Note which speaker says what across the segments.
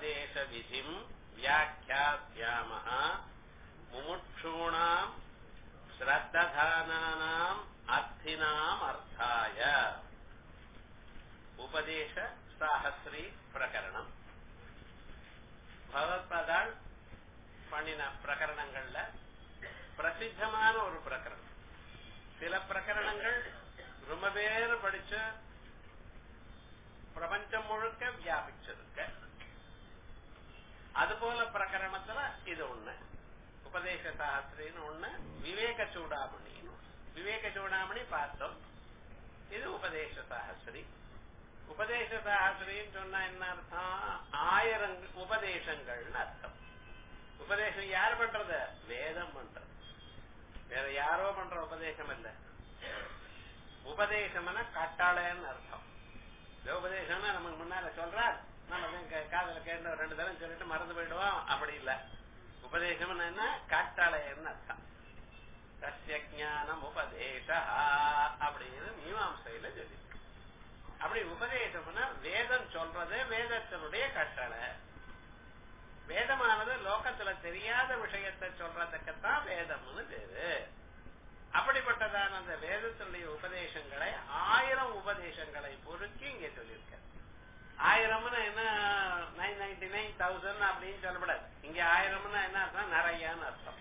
Speaker 1: உபதேச விதிம் வியாக்கியாஸ்யாமः முமுட்சூணாம் ஸ்ரத்ததானானாம் அர்த்தினாம் அர்த்தாய உபதேச சாஹஸ்ரீ பிரகரணம் பகவத்பாதாள் பண்ணின பிரகரணங்கள்ல பிரசித்தமான ஒரு பிரகரணம் சில பிரகரணங்கள் ரொம்ப பேர் படிச்ச பிரபஞ்சம் முழுக்க வியாபிச்சிருக்க அதுபோல பிரகரணத்துல இது ஒண்ணு உபதேச சாஸ்திரின்னு ஒண்ணு விவேக சூடாமணின்னு ஒண்ணு. விவேக சூடாமணி பார்த்தோம் இது உபதேச சாஸ்திரி உபதேச சாஸ்திரின்னு சொன்னா என்ன அர்த்தம் ஆயிரம் உபதேசங்கள்னு அர்த்தம் உபதேசம் யார் பண்றது வேதம் பண்றது வேற யாரோ பண்ற உபதேசம் இல்ல உபதேசம்னா கட்டாளைன்னு அர்த்தம் இந்த உபதேசம்னா நமக்கு முன்னால சொல்றார் நம்ம அதை கா- காதுல கேட்ட ஒரு ரெண்டு தரம் சொல்லிட்டு மறந்து போயிடுவோம் அப்படி இல்ல உபதேசம் என்ன கட்டாளைன்னு அர்த்தம் தஸ்ய ஞானம் உபதேச அப்படின்னு மீமாசையில சொல்லி அப்படி உபதேசம்னா வேதம் சொல்றது வேதத்தினுடைய கட்டளை வேதமானது லோகத்துல தெரியாத விஷயத்தை சொல்றதுக்குத்தான் வேதம்னு பேரு அப்படிப்பட்டதான அந்த வேதத்தினுடைய உபதேசங்களை ஆயிரம் உபதேசங்களை பொறுக்கி இங்க சொல்லியிருக்க ஆயிரம்னு என்ன நைன் நைன்டி நைன் தௌசண்ட் அப்படின்னு சொல்லப்படாது இங்க ஆயிரம்னா என்ன அர்த்தம் நிறையன்னு அர்த்தம்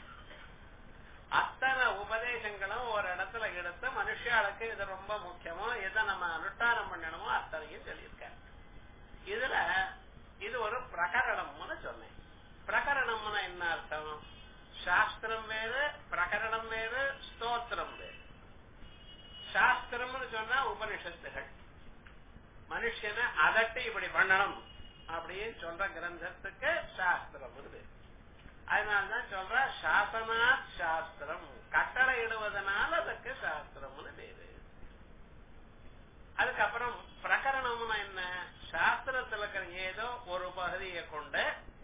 Speaker 1: அத்தனை உபதேசங்களும் ஒரு இடத்துல எடுத்து மனுஷாளுக்கு இது ரொம்ப முக்கியமோ எதை நம்ம அனுஷ்டானம் பண்ணணுமோ அத்தனையும் சொல்லியிருக்க இதுல இது ஒரு பிரகரணம்னு சொன்னேன் பிரகரணம்னா என்ன அர்த்தம் சாஸ்திரம் வேறு பிரகரணம் வேறு ஸ்தோத்திரம் வேறு சாஸ்திரம்னு சொன்னா உபனிஷத்துகள் மனுஷனை அதட்டி இப்படி பண்ணணும் அப்படின்னு சொல்ற கிரந்தத்துக்கு சாஸ்திரம் பேரு அதனாலதான் சொல்ற சாசனாத் சாஸ்திரம் கட்டளை இடுவதனால அதுக்கு சாஸ்திரம்னு பேரு அதுக்கப்புறம் பிரகரணம்னா என்ன சாஸ்திரத்துல இருக்கிற ஏதோ ஒரு பகுதியை கொண்டு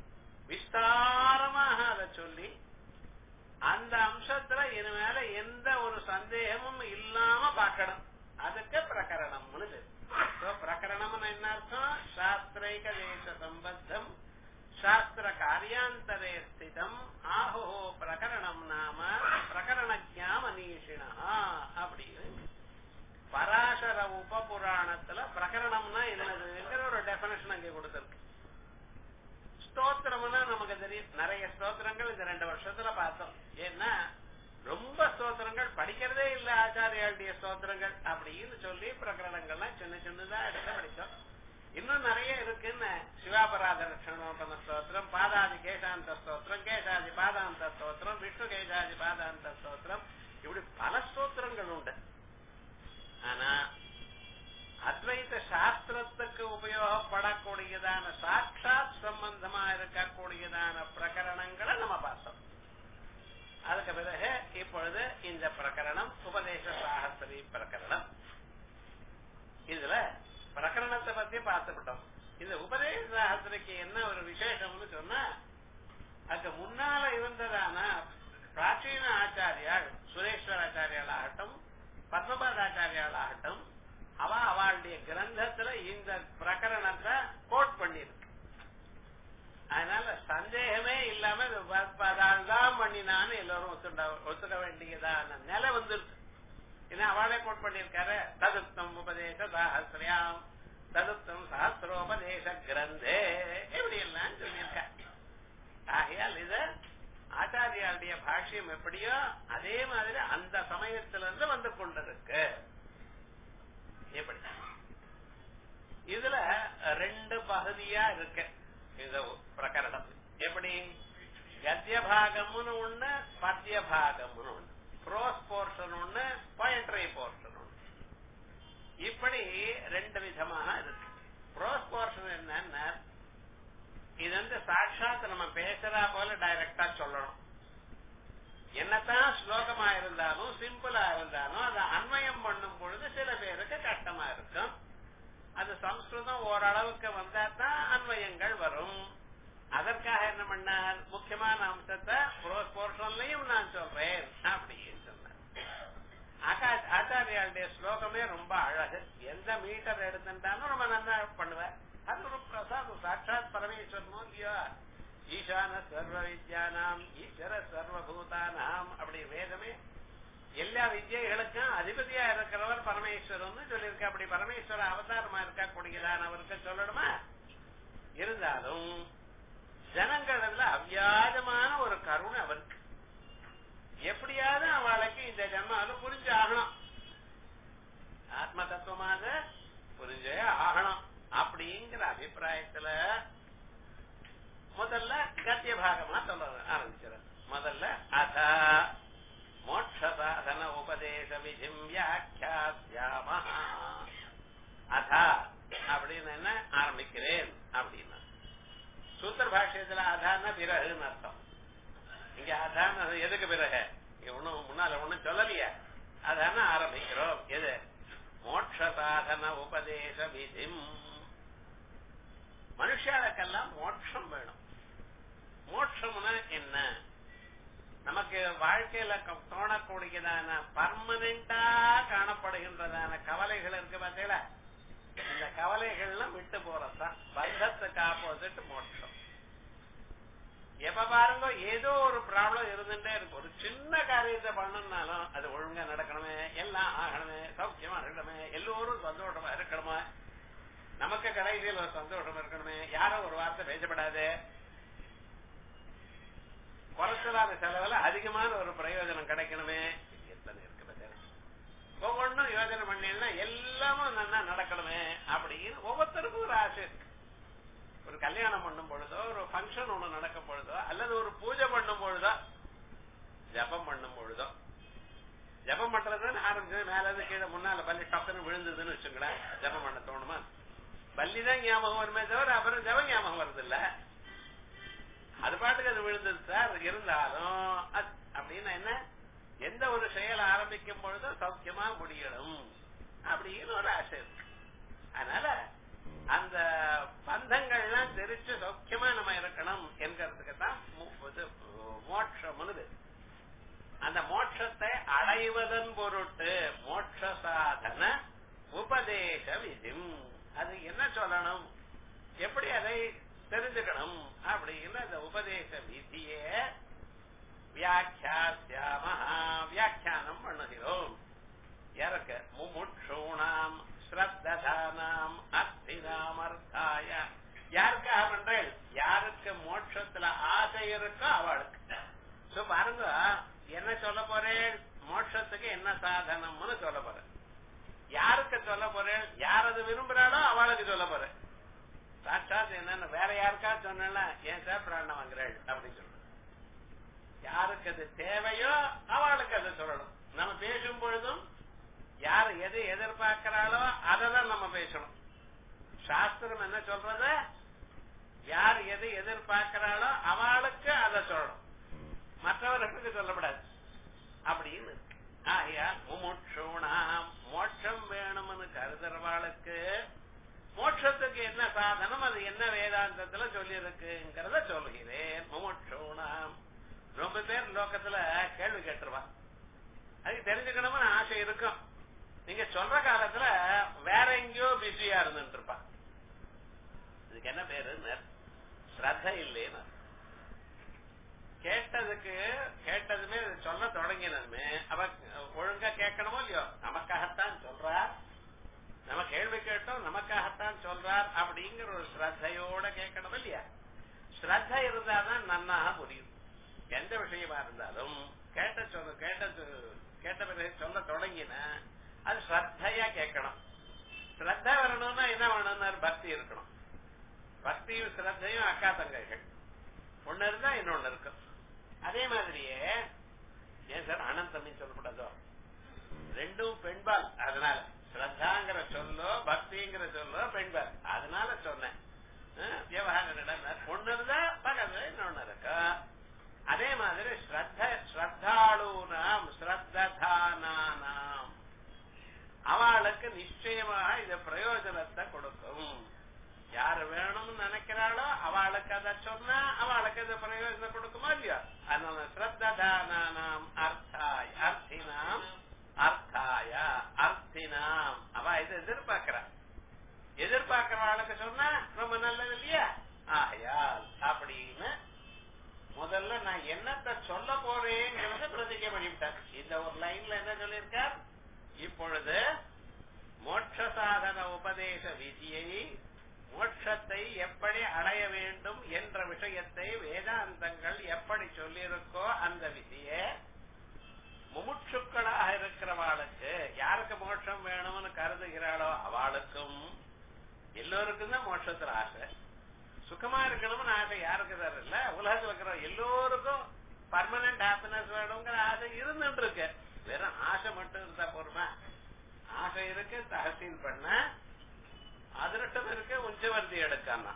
Speaker 1: விஸ்தாரமாக அதை சொல்லி அந்த அம்சத்துல இனிமேல எந்த ஒரு சந்தேகமும் இல்லாம பார்க்கணும் அதுக்கு பிரகரணம்னு பேரு So, பிரகரணம்னு என்ன அர்த்தம் சாஸ்திரைக தேச சம்பத்தம் சாஸ்திர காரியாந்தரே ஸ்திதம் ஆஹோ பிரகரணம் நாம பிரகரணஜா மனீஷிணா அப்படின்னு பராசர உப புராணத்துல பிரகரணம்னா என்னதுங்கிற ஒரு டெபனேஷன் அங்கே கொடுத்திருக்கு ஸ்தோத்திரம்னா நமக்கு தெரியும் நிறைய ஸ்தோத்திரங்கள் இந்த ரெண்டு வருஷத்துல பார்த்தோம் ஏன்னா ரொம்ப ஸ்தோத்திரங்கள் படிக்கிறதே இல்ல ஆச்சாரியாளுடைய ஸ்தோத்திரங்கள் அப்படின்னு சொல்லி பிரகரணங்கள்லாம் சின்ன சின்னதா எடுத்து படிச்சோம் இன்னும் நிறைய இருக்குன்னு சிவாபராத ரட்சணோபன ஸ்தோத்திரம் பாதாதி கேசாந்த ஸ்தோத்திரம் கேசாதி பாதாந்த ஸ்தோத்திரம் விஷ்ணு கேசாதி பாதாந்த ஸ்தோத்திரம் இப்படி பல ஸ்தோத்திரங்கள் உண்டு ஆனா அத்வைத சாஸ்திரத்துக்கு உபயோகப்படக்கூடியதான சாட்சாத் சம்பந்தமா இருக்கக்கூடியதான பிரகரணங்களை நம்ம பார்த்தோம் அதுக்கு பிறகு இப்பொழுது இந்த பிரகரணம் உபதேச சாஸ்திரி பிரகரணம் இதுல பிரகரணத்தை பத்தி பார்த்துவிட்டோம் இந்த உபதேச சாஸ்திரிக்கு என்ன ஒரு விசேஷம்னு சொன்னா அதுக்கு முன்னால இருந்ததான பிராச்சீன ஆச்சாரியால் சுரேஸ்வர ஆச்சாரியால் ஆகட்டும் பத்மபாதாச்சாரியால் ஆகட்டும் அவ அவளுடைய கிரந்தத்துல இந்த பிரகரணத்தை கோட் பண்ணிருக்கு அதனால சந்தேகமே இல்லாம இது பத்மபாதால் தான் பண்ணினான்னு எல்லாரும் ஒத்துண்ட ஒத்துக்க வேண்டியதான நிலை வந்துருக்கு ஏன்னா அவளே கோட் பண்ணிருக்காரு ததுப்தம் உபதேச சாஹசிரியாம் ததுப்தம் சஹசிரோபதேச கிரந்தே எப்படி எல்லாம் சொல்லியிருக்க ஆகையால் இது ஆச்சாரியாளுடைய பாஷ்யம் எப்படியோ அதே மாதிரி அந்த சமயத்திலிருந்து வந்து கொண்டிருக்கு எப்படி இதுல ரெண்டு பகுதியா இருக்கு இந்த பிரகரணம் எப்படி கத்திய பாகம்னு ஒண்ணு பத்திய பாகம்னு ஒண்ணு ப்ரோஸ் போர்ஷன் ஒண்ணு போயட்ரி போர்ஷன் ஒண்ணு இப்படி ரெண்டு விதமாக இருக்கு ப்ரோஸ் போர்ஷன் என்னன்னா இது வந்து சாட்சாத் நம்ம பேசுறா போல டைரக்டா சொல்லணும் என்னதான் ஸ்லோகமா இருந்தாலும் சிம்பிளா இருந்தாலும் அதை அன்வயம் பண்ணும் பொழுது சில பேருக்கு கஷ்டமா இருக்கும் அது சம்ஸ்கிருதம் ஓரளவுக்கு வந்தா தான் அன்வயங்கள் வரும் அதற்காக என்ன பண்ணார் முக்கியமான அம்சத்தை போர்ஷன்லயும் நான் சொல்றேன் அப்படின்னு சொன்னார் ஆகா- ஆச்சாரியாளுடைய ஸ்லோகமே ரொம்ப அழகு எந்த மீட்டர் எடுத்துட்டாலும் ரொம்ப நல்லா பண்ணுவேன் அது ஒரு பிரசாதம் சாட்சாத் பரமேஸ்வரன் பரமேஸ்வரனோ இல்லையோ ஈசான சர்வ வித்யானாம் ஈஸ்வர சர்வபூதானாம் அப்படி வேதமே எல்லா வித்யைகளுக்கும் அதிபதியா இருக்கிறவர் பரமேஸ்வரன் சொல்லியிருக்க அப்படி பரமேஸ்வர அவதாரமா இருக்கா கூடியதான் அவருக்கு சொல்லணுமா இருந்தாலும் ஜனங்கள்ல அவ்வியாஜமான ஒரு கருணை அவருக்கு எப்படியாவது அவளுக்கு இந்த ஜன்மாவில் புரிஞ்சு ஆகணும் ஆத்ம தத்துவமாக புரிஞ்சே ஆகணும் அப்படிங்கிற அபிப்பிராயத்துல முதல்ல கத்திய பாகமா சொல்ல ஆரம்பிச்சிடும் முதல்ல அத மோட்ச சாதன உபதேச விதிம் வியாக்கியாம அத அப்படின்னு என்ன ஆரம்பிக்கிறேன் அப்படின்னா சூத்திர பாஷ்யத்துல அதான பிறகுன்னு அர்த்தம் இங்க அதான எதுக்கு பிறகு இங்க ஒண்ணும் முன்னால ஒண்ணும் சொல்லலையே அதான ஆரம்பிக்கிறோம் எது மோட்ச சாதன உபதேச விதிம் மனுஷாளுக்கெல்லாம் மோட்சம் வேணும் மோட்சம்னா என்ன நமக்கு வாழ்க்கையில க- தோணக்கூடியதான பர்மனண்டா காணப்படுகின்றதான கவலைகள் இருக்கு பார்த்தீங்களா இந்த கவலைகள்லாம் விட்டு போறதுதான் பந்தத்துக்கு ஆப்போசிட் மோட்சம் எப்ப பாருங்க ஏதோ ஒரு ப்ராப்ளம் இருந்துட்டே இருக்கும் ஒரு சின்ன காரியத்தை பண்ணணும்னாலும் அது ஒழுங்கா நடக்கணுமே எல்லாம் ஆகணுமே சௌக்கியமா இருக்கணுமே எல்லோரும் சந்தோஷமா இருக்கணுமா நமக்கு கடைசியில் ஒரு சந்தோஷம் இருக்கணுமே யாரோ ஒரு வார்த்தை பேசப்படாது குறைச்சலான செலவுல அதிகமான ஒரு பிரயோஜனம் கிடைக்கணுமே எத்தனை இருக்கு பார்த்தீங்களா? ஒவ்வொன்றும் யோஜனை பண்ணீங்கன்னா எல்லாமும் நல்லா நடக்கணுமே அப்படின்னு ஒவ்வொருத்தருக்கும் ஒரு ஆசை இருக்கு ஒரு கல்யாணம் பண்ணும் பொழுதோ ஒரு ஃபங்க்ஷன் ஒண்ணு நடக்கும் பொழுதோ அல்லது ஒரு பூஜை பண்ணும் பொழுதோ ஜபம் பண்ணும் பொழுதோ ஜபம் பண்றதுன்னு ஆரம்பிச்சது மேல இருந்து கீழே முன்னால பள்ளி டக்குன்னு விழுந்ததுன்னு வச்சுங்களேன் ஜபம் பண்ண தோணுமா பள்ளி தான் ஞாபகம் வருமே தவிர அப்புறம் ஜபம் ஞாபகம் வருது இல்ல அது பாட்டுக்கு அது விழுந்தது சார் இருந்தாலும் அது- அப்படின்னா என்ன எந்த ஒரு செயல் ஆரம்பிக்கும் பொழுதும் சௌக்கியமா முடியணும் அப்படின்னு ஒரு ஆசை இருக்கு அதனால அந்த பந்தங்கள்லாம் தெரிச்சு சௌக்கியமா நம்ம இருக்கணும் என்கிறதுக்கு தான் மு- இது, மோட்சம்னுது அந்த மோட்சத்தை அடைவதன் பொருட்டு மோட்ச சாதன உபதேச விதிம் அது என்ன சொல்லணும் எப்படி அதை தெரிஞ்சுக்கணும் அப்படின்னு அந்த உபதேச விதியே வியாக்கியாசியாம வியாக்கியானம் பண்ணுகிறோம் யாருக்கு முமுட்சூணாம் ஸ்ரத்ததானாம் அர்த்தினாம் அர்த்தாய யாருக்காக பண்றேன் யாருக்கு மோட்சத்துல ஆசை இருக்கோ அவளுக்கு சோ பாருங்க என்ன சொல்ல போறேன் மோட்சத்துக்கு என்ன சாதனம்னு சொல்ல போறேன் யாருக்கு சொல்ல போறேன் யார் அது விரும்புறாளோ அவளுக்கு சொல்ல போறேன் சாட்சாத் என்னன்னு வேற யாருக்கா சொன்னா ஏன் சார் பிராணம் வாங்குறாள் அப்படின்னு சொல்றேன் யாருக்கு அது தேவையோ அவளுக்கு அதை சொல்லணும் நம்ம பேசும் பொழுதும் யார் எது எதிர்பார்க்கிறாளோ அதை தான் நம்ம பேசணும் சாஸ்திரம் என்ன சொல்றது யார் எது எதிர்பார்க்கிறாளோ அவளுக்கு அதை சொல்லணும் மற்றவர்களுக்கு சொல்லப்படாது அப்படின்னு இருக்கு. ஆகையால் முமுட்சூணாம் மோட்சம் வேணும்னு கருதுறவாளுக்கு மோட்சத்துக்கு என்ன சாதனம் அது என்ன வேதாந்தத்துல சொல்லி இருக்குங்கிறத சொல்கிறேன் முமுட்சூணாம் ரொம்ப பேர் லோக்கத்துல கேள்வி கேட்டுருவான் அதுக்கு தெரிஞ்சுக்கணும்னு ஆசை இருக்கும் நீங்க சொல்ற காலத்துல வேற எங்கேயோ பிஸியா இருந்துட்டு இருப்பான் இதுக்கு என்ன பேரு ஸ்ரத்த இல்லைன்னு கேட்டதுக்கு கேட்டதுமே இது சொல்ல தொடங்கினதுமே அவ ஒழுங்கா கேட்கணுமோ இல்லையோ நமக்காகத்தான் சொல்றார் நம்ம கேள்வி கேட்டோம் நமக்காகத்தான் சொல்றார் அப்படிங்கிற ஒரு ஸ்ரத்தையோட கேட்கணும் இல்லையா ஸ்ரத்த இருந்தாதான் நன்னாக புரியும் எந்த விஷயமா இருந்தாலும் கேட்ட சொல்ல கேட்ட சொ- கேட்ட பிறகு சொல்ல தொடங்கின அது ஸ்ரத்தையா கேட்கணும் ஸ்ரத்த வரணும்னா என்ன வேணும்னா பக்தி இருக்கணும் பக்தியும் ஸ்ரத்தையும் அக்கா தங்கைகள் ஒண்ணு இருந்தா இன்னொன்னு இருக்கும் அதே மாதிரியே ஏன் சார் அனந்தமின்னு சொல்லப்படாதோ ரெண்டும் பெண்பால் அதனால ஸ்ரத்தாங்கிற சொல்லோ பக்திங்கிற சொல்லோ பெண்பால் அதனால சொன்னேன் அஹ், விவகாரம் நடந்தார் ஒண்ணு இருந்தா பக்கத்துல இன்னொன்னு இருக்கும் அதே மாதிரி ஸ்ரத்த ஸ்ரத்தாளூனாம் ஸ்ரத்தானாம் அவளுக்கு நிச்சயமாக இது பிரயோஜனத்தை கொடுக்கும் யாரு வேணும்னு நினைக்கிறாளோ அவளுக்கு அதை சொன்னா அவளுக்கு அது பிரயோஜனம் கொடுக்குமா இல்லையா அதனால ஸ்ரத்தானாம் அர்த்தாய் அர்த்தினாம் அர்த்தாய அர்த்தினாம் அவ இதை எதிர்பார்க்கிறா எதிர்பார்க்கிறவளுக்கு சொன்னா ரொம்ப நல்லது இல்லையா ஆகையா எப்படி அடைய வேண்டும் என்ற விஷயத்தை வேதாந்தங்கள் எப்படி சொல்லியிருக்கோ அந்த விதியை முமுட்சுக்களாக இருக்கிறவாளுக்கு யாருக்கு மோட்சம் வேணும்னு கருதுகிறாளோ அவளுக்கும் எல்லோருக்கும் தான் மோட்சத்துல ஆசை சுகமா இருக்கணும்னு ஆசை யாருக்கு சார் இல்ல உலகத்துல இருக்கிற எல்லோருக்கும் பர்மனன்ட் ஹாப்பினஸ் வேணுங்கிற ஆசை இருந்துட்டு இருக்கு வெறும் ஆசை மட்டும் இருந்தா போருமா ஆசை இருக்கு தகசீல் பண்ண அதிரட்டம் இருக்கு உஞ்சவர்த்தி எடுக்காம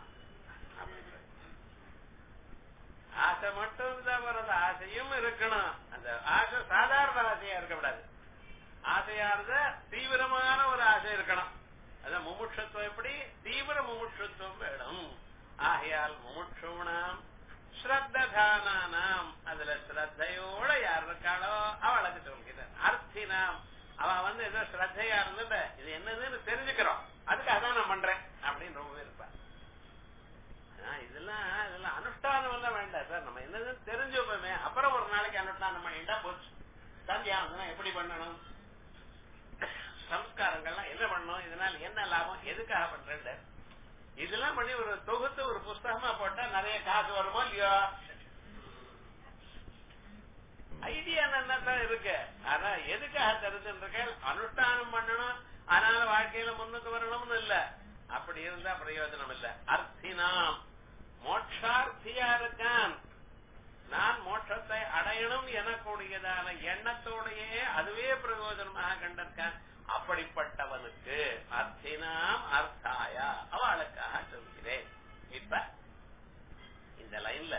Speaker 1: ஆசை மட்டும் இருந்தா போறது ஆசையும் இருக்கணும் அந்த ஆசை சாதாரண ஆசையா இருக்கக்கூடாது ஆசையா இருந்தா தீவிரமான ஒரு ஆசை இருக்கணும் அதான் முமுட்சத்துவம் எப்படி தீவிர முமுட்சத்துவம் வேணும் ஆகையால் முமுட்சுணாம் ஸ்ரத்தானாம் அதுல ஸ்ரத்தையோட யார் இருக்காளோ அவளுக்கு சொல்கிறேன் அர்த்தினாம் அவ வந்து ஏதோ ஸ்ரத்தையா இருந்துட்ட இது என்னதுன்னு தெரிஞ்சுக்கிறோம் அதுக்கு அதான் நான் பண்றேன் அப்படின்னு ரொம்ப இருப்பா இதெல்லாம் இதெல்லாம் அனுஷ்டானம் எல்லாம் வேண்டாம் சார் நம்ம என்னதுன்னு தெரிஞ்சுப்போமே அப்புறம் ஒரு நாளைக்கு அனுஷ்டானம் பண்ணிட்டா போச்சு சந்தியாவந்தனம் எப்படி பண்ணணும் சம்ஸ்காரங்கள்லாம் என்ன பண்ணணும் இதனால என்ன லாபம் எதுக்காக பண்றேன் இதெல்லாம் பண்ணி ஒரு தொகுத்து ஒரு புஸ்தகமா போட்டா நிறைய காசு வருமோ இல்லையோ ஐடியா தான் இருக்கு ஆனா எதுக்காக தெரிஞ்சிருக்க அனுஷ்டானம் பண்ணணும் அதனால வாழ்க்கையில முன்னுக்கு வரணும்னு இல்ல அப்படி இருந்தா பிரயோஜனம் இல்ல அர்த்தினாம் மோட்சார்த்தியா இருக்கான் நான் மோட்சத்தை அடையணும் எனக்கூடியதான எண்ணத்தோடையே அதுவே பிரயோஜனமாக கண்டிருக்கான் அப்படிப்பட்டவனுக்கு அர்த்தினாம் அர்த்தாயா அவளுக்காக சொல்கிறேன் இப்ப இந்த லைன்ல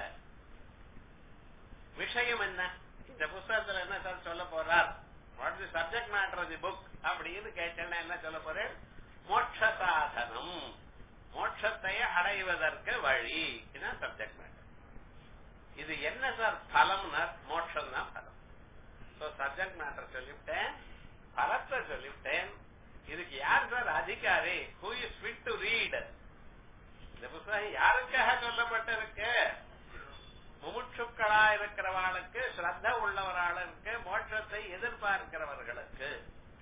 Speaker 1: விஷயம் என்ன இந்த புஸ்தகத்துல என்ன சார் சொல்ல போறார் what the subject matter the book அப்படின்னு கேட்டேன்னா என்ன சொல்ல போறேன் மோட்ச சாதனம் மோட்சத்தை அடைவதற்கு வழி இதுதான் சப்ஜெக்ட் மேட்டர் இது என்ன சார் பலம்னா மோட்சம் தான் பலம் சப்ஜெக்ட் மேட்டர் சொல்லிவிட்டேன் பலத்தை சொல்லிவிட்டேன் இதுக்கு யார் சார் அதிகாரி who is fit to read இந்த புத்தகம் யாருக்காக சொல்லப்பட்டிருக்கு முமுட்சுக்களா இருக்கிறவர்களுக்கு ஸ்ரத்த உள்ளவர்களுக்கு மோட்சத்தை எதிர்பார்க்கிறவர்களுக்கு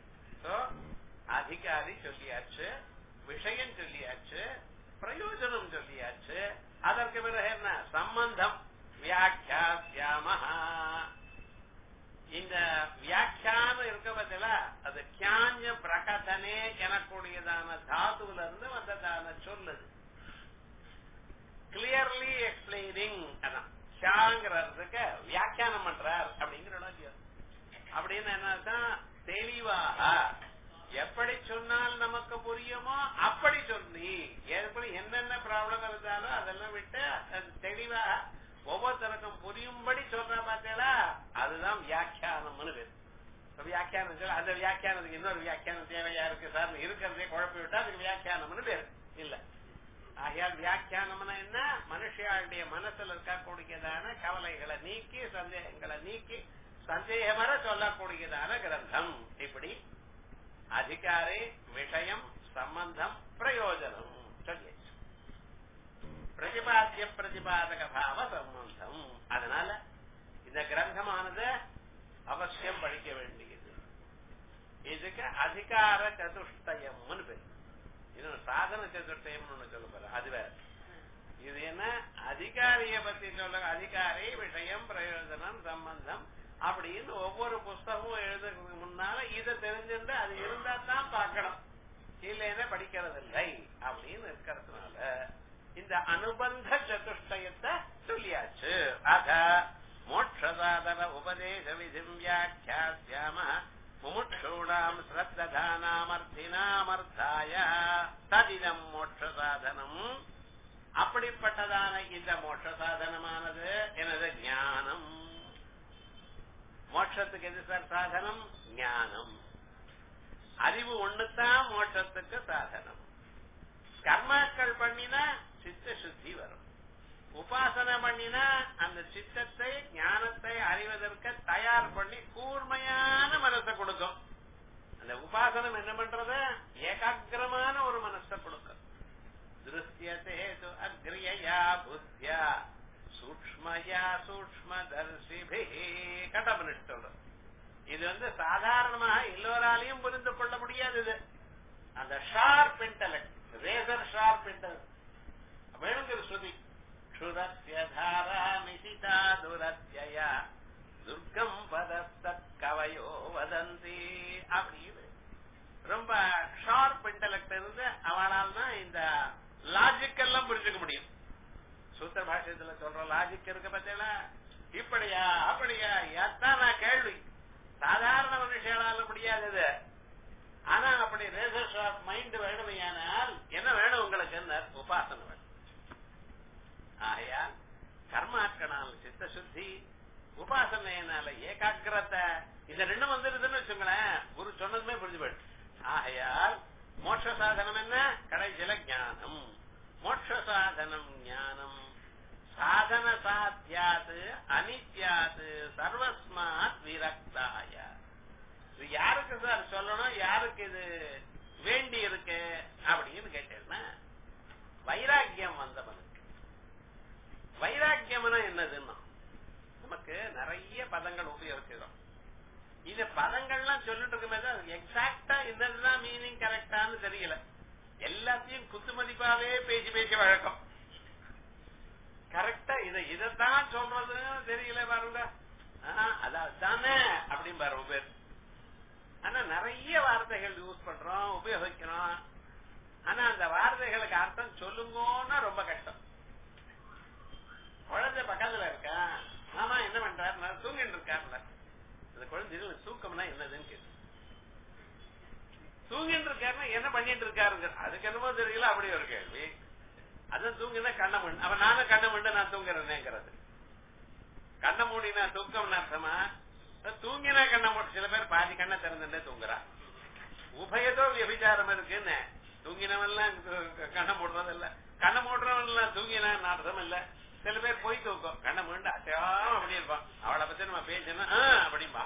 Speaker 1: அதிகாரி சொல்லியாச்சு விஷயம் சொல்லியாச்சு பிரயோஜனம் சொல்லியாச்சு அதற்கு பிறகு என்ன சம்பந்தம் வியாக்கியாமஹா இந்த வியாக்கியானம் இருக்க பத்தில அது கியாஞ்ச பிரகதனே எனக்கூடியதான தாதுல இருந்து வந்ததான சொல்லுது கிளியர்லி எக்ஸ்பிளைனிங் அதான் ஷாங்கிறதுக்கு வியாக்கியானம் பண்றார் அப்படிங்கிற அப்படின்னு என்னதான் தெளிவாக எப்படி சொன்னால் நமக்கு புரியுமோ அப்படி சொல்லி எப்படி என்னென்ன ப்ராப்ளம் இருந்தாலும் அதெல்லாம் விட்டு தெளிவாக ஒவ்வொருத்தருக்கும் புரியும்படி சொல்ற பார்த்தீங்களா அதுதான் வியாக்கியானம்னு பேர் வியாக்கியானம் சொல்ல அந்த வியாக்கியானத்துக்கு இன்னொரு வியாக்கியானம் தேவையா இருக்கு சார் இருக்கிறதே குழப்பி விட்டா அதுக்கு வியாக்கியானம்னு பேர் இல்ல ஆகையால் வியாக்கியானம்னா என்ன மனுஷியாளுடைய மனசுல இருக்கக்கூடியதான கவலைகளை நீக்கி சந்தேகங்களை நீக்கி சந்தேகமர சொல்லக்கூடியதான கிரந்தம் இப்படி அதிகாரி விஷயம் சம்பந்தம் பிரயோஜனம் சொல்லியாச்சு பிரதிபாத்திய பிரதிபாதக பாவ சம்பந்தம் அதனால இந்த கிரந்தமானது அவசியம் படிக்க வேண்டியது இதுக்கு அதிகார சதுஷ்டயம்னு பேர் இன்னொரு சாதன சதுஷ்டயம் ஒண்ணு சொல்ல போற அது வேற இது என்ன அதிகாரிய பத்தி சொல்ல அதிகாரி விஷயம் பிரயோஜனம் சம்பந்தம் அப்படின்னு ஒவ்வொரு புஸ்தகமும் எழுதுறதுக்கு முன்னால இதை தெரிஞ்சிருந்தா அது இருந்தா தான் பார்க்கணும் இல்லைன்னா படிக்கிறது இல்லை அப்படின்னு இருக்கிறதுனால இந்த அனுபந்த சதுஷ்டயத்தை சொல்லியாச்சு அத மோட்சசாதன உபதேச விதிம் வியாக்கியாம முமுட்சூணாம் ஸ்ரத்ததானாமர்த்தினாமர்த்தாய ததிதம் மோட்ச சாதனம் அப்படிப்பட்டதான இந்த மோட்ச சாதனமானது எனது ஞானம் மோட்சத்துக்கு எது சார் சாதனம் ஞானம் அறிவு ஒண்ணுதான் மோட்சத்துக்கு சாதனம் கர்மாக்கள் பண்ணினா சித்த சுத்தி வரும் உபாசனை பண்ணினா அந்த சித்தத்தை ஞானத்தை அறிவதற்கு தயார் பண்ணி கூர்மையான மனசை கொடுக்கும் அந்த உபாசனம் என்ன பண்றது ஏகாகிரமான ஒரு மனசை கொடுக்கும் திருஷ்யத்தே அக்ரியா புத்தியா சூக்மயா சூக்ம தர்சிபி கட்டப்பட்டு சொல்றது இது வந்து சாதாரணமாக எல்லோராலையும் புரிந்து கொள்ள முடியாது இது அந்த sharp intellect razor sharp intellect வேணுங்கிற ஸ்ருதி க்ஷுரஸ்ய தாரா நிசிதா துரத்யயா துர்க்கம் பதஸ்தத் கவயோ வதந்தி அப்படின்னு ரொம்ப ஷார்ப் இன்டலெக்ட் இருந்து அவளால் தான் இந்த லாஜிக் எல்லாம் புரிஞ்சுக்க முடியும் சூத்திர பாஷ்யத்துல சொல்ற லாஜிக் இருக்கு பார்த்தீங்களா இப்படியா அப்படியா எத்தான் நான் கேள்வி சாதாரண மனுஷனால முடியாதது ஆனா அப்படி ரேசர் ஷார்ப் மைண்ட் வேணுமையானால் என்ன வேணும் உங்களுக்கு என்ன உபாசனை வேணும் ஆகையால் கர்மாக்கனால் சித்த சுத்தி உபாசனையினால ஏகாகிரத்தை இந்த ரெண்டும் வந்துருதுன்னு வச்சுங்களேன் குரு சொன்னதுமே புரிஞ்சு போயிடு ஆகையால் மோட்ச சாதனம் என்ன கடைசியில ஞானம் மோட்ச சாதனம் ஞானம் சாதன சாத்தியாது அனித்யாது சர்வஸ்மாத் விரக்தாய இது யாருக்கு சார் சொல்லணும் யாருக்கு இது வேண்டி இருக்கு அப்படின்னு கேட்டேன்னா வைராக்கியம் வந்தவனுக்கு வைராக்கியம்னா என்னதுன்னா நமக்கு நிறைய பதங்கள் உபயோகிக்கிறோம் இந்த பதங்கள்லாம் சொல்லிட்டு இருக்குமே எக்ஸாக்டா இந்ததுதான் மீனிங் கரெக்டான்னு தெரியல எல்லாத்தையும் குத்து மதிப்பாவே பேசி பேசி வழக்கம் கரெக்டா இத இதத்தான் சொல்றதுன்னு தெரியல பாருங்க அதானே அப்படின்னு பாரு பேர் ஆனா நிறைய வார்த்தைகள் யூஸ் பண்றோம் உபயோகிக்கிறோம் ஆனா அந்த வார்த்தைகளுக்கு அர்த்தம் சொல்லுங்கன்னா ரொம்ப கஷ்டம் குழந்தை பக்கத்துல இருக்கா மாமா என்ன பண்றாரு தூங்கிட்டு இருக்காருல அந்த குழந்தை தூக்கம்னா என்னதுன்னு கேட்டு தூங்கிட்டு இருக்காருன்னா என்ன பண்ணிட்டு இருக்காருங்க அதுக்கு என்னமோ தெரியல அப்படி ஒரு கேள்வி அதான் தூங்கினா கண்ண மண் அவன் நானும் கண்ண மண்டு நான் தூங்குறேனேங்கிறது கண்ண மூடினா தூக்கம் அர்த்தமா தூங்கினா கண்ண மூடி சில பேர் பாதி கண்ணை திறந்துட்டே தூங்குறா உபயதோ விபச்சாரம் இருக்குன்னு தூங்கினவன்லாம் கண்ணை மூடுறது இல்ல கண்ணை மூடுறவன் எல்லாம் தூங்கினா அர்த்தம் இல்ல சில பேர் போய் தூக்கம் கண்ணை மீண்டு அசையாம அப்படி இருப்பான் அவளை பத்தி நம்ம பேசணும் அப்படிம்பா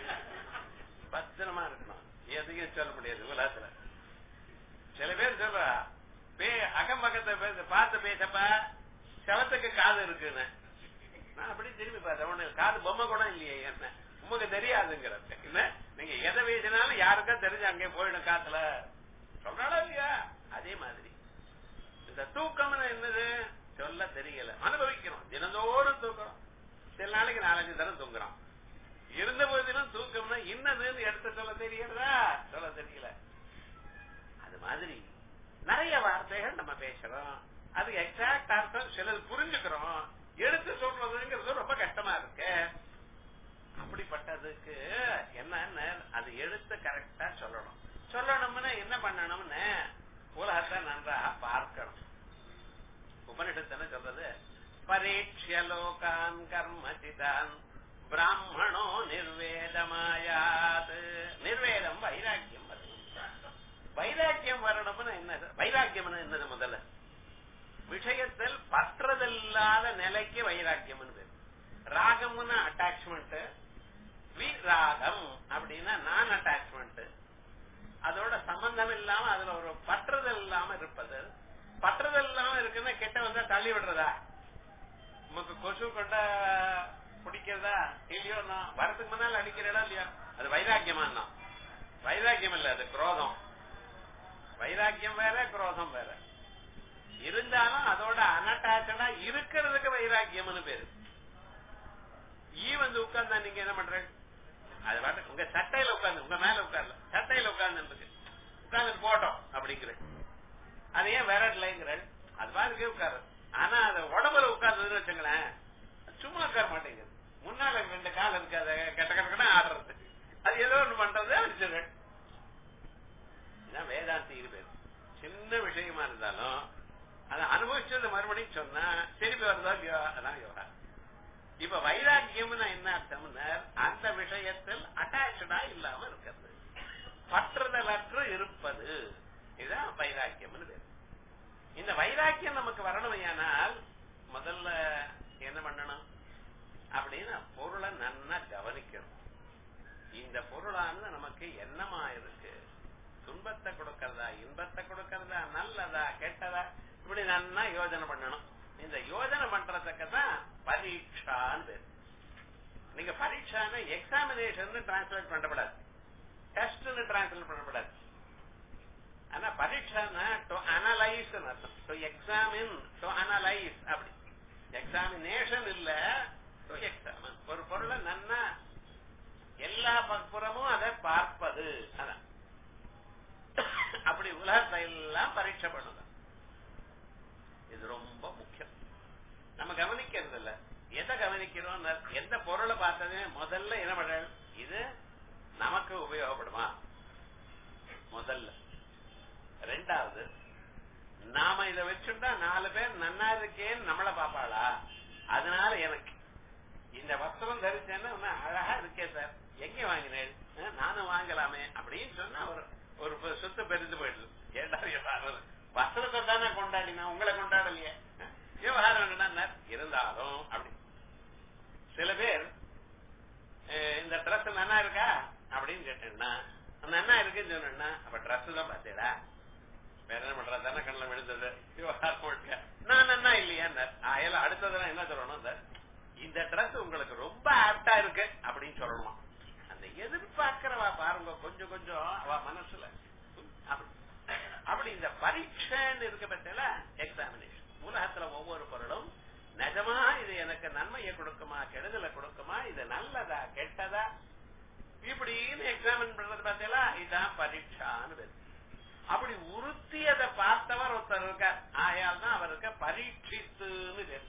Speaker 1: பத்திரமா இருக்கணும் எதையும் சொல்ல முடியாது உலகத்துல சில பேர் சொல்றா பே அக்கம் பக்கத்தை பார்த்து பேசப்பா செவத்துக்கு காது இருக்குன்னு நான் அப்படி திரும்பி பார்த்தேன் உனக்கு காது பொம்மை கூட இல்லையே என்ன உங்களுக்கு தெரியாதுங்கிறது என்ன நீங்க எதை பேசினாலும் யாருக்கா தெரிஞ்சு அங்கே போயிடும் காத்துல சொல்றாளா இல்லையா அதே மாதிரி இந்த தூக்கம் என்னது சொல்ல தெரியல அனுபவிக்கிறோம் தினந்தோறும் தூக்குறோம் சில நாளைக்கு நாலஞ்சு தரம் தூங்குறோம் இருந்த போதிலும் தூக்கம்னா இன்னதுன்னு எடுத்து சொல்ல தெரியறதா சொல்ல தெரியல அது மாதிரி நிறைய வார்த்தைகள் நம்ம பேசுறோம் அது எக்ஸாக்ட் அர்த்தம் சிலது புரிஞ்சுக்கிறோம் எடுத்து சொல்றதுங்கிறது ரொம்ப கஷ்டமா இருக்கு அப்படிப்பட்டதுக்கு என்ன அது எடுத்து கரெக்டா சொல்லணும் சொல்லணும்னு என்ன பண்ணணும்னு உலகத்தை நன்றாக பார்க்கணும் உபனிஷத்து சொல்றது பரீட்சிய லோகான் கர்மசிதான் பிராமணோ நிர்வேதமாயாது நிர்வேதம் வைராக்கியம் வரணும் வைராக்கியம் வரணும்னு என்ன வைராக்கியம் என்னது முதல்ல விஷயத்தில் பற்றதில்லாத நிலைக்கு வைராக்கியம் ராகம்னு அட்டாச்மெண்ட் விராகம் அப்படின்னா நான் அட்டாச்மெண்ட் அதோட சம்பந்தம் இல்லாம அதுல ஒரு பற்றுதல் இல்லாம இருப்பது பற்றுதல் இல்லாம இருக்குன்னா கெட்ட வந்தா தள்ளி விடுறதா நமக்கு கொசு கொண்ட பிடிக்கிறதா இல்லையோ நான் வரதுக்கு முன்னால் அடிக்கிறடா இல்லையா அது வைராக்கியமா வைராக்கியம் இல்ல அது குரோதம் வைராக்கியம் வேற குரோதம் வேற இருந்தாலும் அதோட அனட்டாச்சடா இருக்கிறதுக்கு வைராக்கியம்னு பேரு ஈ வந்து உட்கார்ந்தா நீங்க என்ன பண்ற அது பாட்டு உங்க சட்டையில உட்கார்ந்து உங்க மேல உட்கார்ல சட்டையில உட்கார்ந்து இருக்கு உட்கார்ந்து போட்டோம் அப்படிங்கிற அது ஏன் வேற இல்லைங்கிற அது பாருக்கே உட்காரு ஆனா அது உடம்புல உட்கார்ந்ததுன்னு வச்சுங்களேன் சும்மா உட்கார மாட்டேங்குது முன்னால ரெண்டு கால் இருக்காது கெட்ட கட்டக்கடா ஆடுறது அது ஏதோ ஒண்ணு பண்றது வச்சுங்க வேதாந்தி இருப்பேன் சின்ன விஷயமா இருந்தாலும் அதை அனுபவிச்சது மறுபடியும் சொன்னா திருப்பி வருதோ இல்லையோ அதான் யோகா இப்ப வைராக்கியம்னா என்ன அர்த்தம்னா அந்த விஷயத்தில் அட்டாச்சடா இல்லாம இருக்கிறது பற்றுதலற்று இருப்பது இதுதான் வைராக்கியம்னு பேர் இந்த வைராக்கியம் நமக்கு வரணுமையானால் முதல்ல என்ன பண்ணணும் அப்படின்னு பொருளை நன்னா கவனிக்கணும் இந்த பொருளானது நமக்கு என்னமா இருக்கு துன்பத்தை கொடுக்கறதா இன்பத்தை கொடுக்கறதா நல்லதா கெட்டதா இப்படி நன்னா யோஜனை பண்ணணும் இந்த யோஜனை பண்றதுக்கு தான் பரீட்சான்னு பேர் நீங்க பரீட்சான்னு எக்ஸாமினேஷன் டிரான்ஸ்லேட் பண்ணப்படாது டெஸ்ட் டிரான்ஸ்லேட் பண்ணப்படாது ஆனா பரீட்சைன்னா டு அனலைஸ் அர்த்தம் டு எக்ஸாமின் டு அனலைஸ் அப்படி எக்ஸாமினேஷன் இல்ல டு எக்ஸாமின் ஒரு பொருளை நன்னா எல்லா புறமும் அதை பார்ப்பது அதான் அப்படி உலகத்தை எல்லாம் பரீட்சை பண்ணுது இது ரொம்ப முக்கியம் நம்ம கவனிக்கிறது இல்ல எதை கவனிக்கிறோம் எந்த பொருளை பார்த்ததே முதல்ல என்ன பண்ண இது நமக்கு உபயோகப்படுமா முதல்ல ரெண்டாவது நாம இத வச்சுட்டா நாலு பேர் நன்னா இருக்கேன்னு நம்மள பாப்பாளா அதனால எனக்கு இந்த வஸ்திரம் தரிச்சேன்னா இன்னும் அழகா இருக்கே சார் எங்க வாங்கினேன் அஹ், நானும் வாங்கலாமே அப்படின்னு சொன்னா ஒரு ஒரு ப- சொத்து பெருந்து போயிடுது ஏண்டா விவகாரம் வஸ்திரத்தை தானே கொண்டாடினா உங்களை கொண்டாடலையே அஹ், விவகாரம் என்னன்னா இருந்தாலும் அப்படி சில பேர் அஹ், இந்த ட்ரெஸ் நன்னா இருக்கா அப்படின்னு கேட்டேன்னா நன்னா இருக்குன்னு சொன்னா அப்ப ட்ரெஸ் தான் பார்த்தேடா வேற என்ன பண்றா தானே கண்ணில் விழுந்தது விவகாரம் முழுக்க நான் நன்னா இல்லையா ஆயல அடுத்ததெல்லாம் என்ன சொல்லணும் சார் இந்த Dress உங்களுக்கு ரொம்ப ஆப்டா இருக்கு அப்படின்னு சொல்லணுமா அந்த எதிர்பார்க்கிறவா பாருங்க கொஞ்சம் கொஞ்சம் அவ மனசுல அப்படி அப்படி இந்த பரீட்சைன்னு இருக்க பட்சல எக்ஸாமினேஷன் உலகத்துல ஒவ்வொரு பொருளும் நிஜமா இது எனக்கு நன்மையை கொடுக்குமா கெடுதலை கொடுக்குமா இது நல்லதா கெட்டதா இப்படின்னு எக்ஸாமின் பண்றது பார்த்தீங்களா இதுதான் பரீட்சான்னு பேரு அப்படி உறுத்தியதை பார்த்தவர் ஒருத்தர் இருக்கார் ஆயால் தான் அவருக்கு பரீட்சித்துன்னு பேரு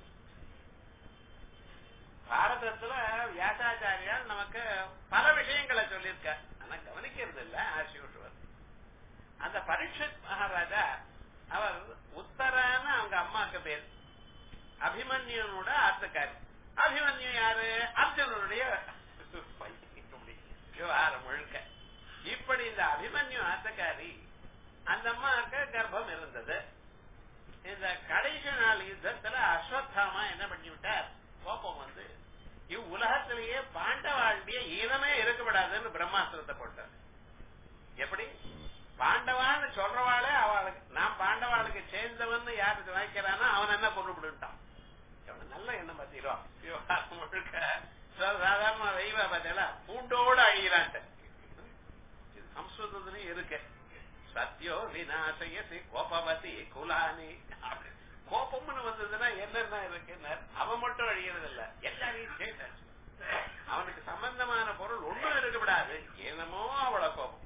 Speaker 1: பாரதத்துல வியாசாச்சாரியால் நமக்கு பல விஷயங்களை சொல்லியிருக்கார் ஆனா கவனிக்கிறது இல்ல ஆஸ் யூஷுவல் அந்த பரீட்சித் மகாராஜா அவர் உத்தரான அவங்க அம்மாக்கு பேர் அபிமன்யுனோட ஆத்துக்காரி அபிமன்யு யாரு அர்ஜுனனுடைய பையன். இப்படி விவகாரம் முழுக்க இப்படி இந்த அபிமன்யு ஆத்தக்காரி அந்த அம்மாவுக்கு கர்ப்பம் இருந்தது இந்த கடைசி நாள் யுத்தத்துல அஸ்வத்தாமா என்ன பண்ணி விட்டார் கோபம் வந்து இவ்வுலகத்திலேயே பாண்டவாளுடைய ஈனமே இருக்கக்கூடாதுன்னு பிரம்மாஸ்திரத்தை போட்டார் எப்படி பாண்டவான்னு சொல்றவாளே அவளுக்கு நான் பாண்டவாளுக்கு சேர்ந்தவன் யாருக்கு வாய்க்கிறானோ அவன் என்ன கொண்டு விடுட்டான் எவ்வளவு நல்ல எண்ணம் பார்த்தீரோ விவகாரம் முழுக்க சாதாரண வெய்வா பார்த்தீங்களா பூண்டோடு அழிகிறான்ட்டு இது சம்ஸ்கிருதத்திலையும் இருக்கு சத்யோ விநாசயசி கோபவதி குலானி அப்படி. கோபம்னு வந்ததுன்னா என்னென்ன இருக்கு அவன் மட்டும் அழிகிறது இல்ல எல்லாரையும் சேர்த்தாச்சு அவனுக்கு சம்பந்தமான பொருள் ஒண்ணும் இருக்கக்கூடாது என்னமோ அவளை கோபம்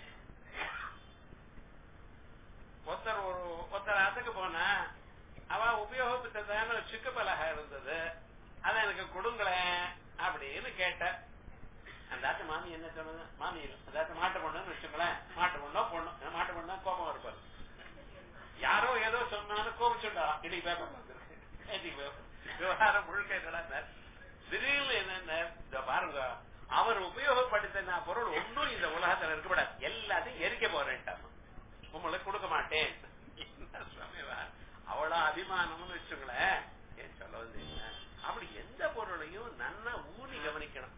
Speaker 1: ஒருத்தர் ஒரு ஒருத்தர் அதுக்கு போனா அவ உபயோகப்பட்டதான சிக்கு பலகா இருந்தது அதை எனக்கு கொடுங்களேன் அப்படின்னு கேட்ட அந்த ஆத்து மாமி என்ன சொன்னது மாமி அந்த ஆத்து மாட்டு பொண்ணுன்னு வச்சுங்களேன் மாட்டு பொண்ணோ பொண்ணு மாட்டு பொண்ணா கோபம் இருப்பாரு யாரோ ஏதோ சொன்னாலும் கோபிச்சுட்டாராம் இன்னைக்கு பேப்பர் இன்னைக்கு விவகாரம் முழுக்க என்னடா சார் திடீர்னு என்னென்ன இந்த பாருங்க அவர் உபயோகப்படுத்தின பொருள் ஒன்றும் இந்த உலகத்துல இருக்கக்கூடாது எல்லாத்தையும் எரிக்க போறேன்ட்டாமா உங்களுக்கு கொடுக்க மாட்டேன் என்ன சுவாமிவா அவ்வளவு அபிமானம்னு வச்சுங்களேன் ஏன் சொல்ல வந்தீங்க அப்படி எந்த பொருளையும் நன்னா ஊனி கவனிக்கணும்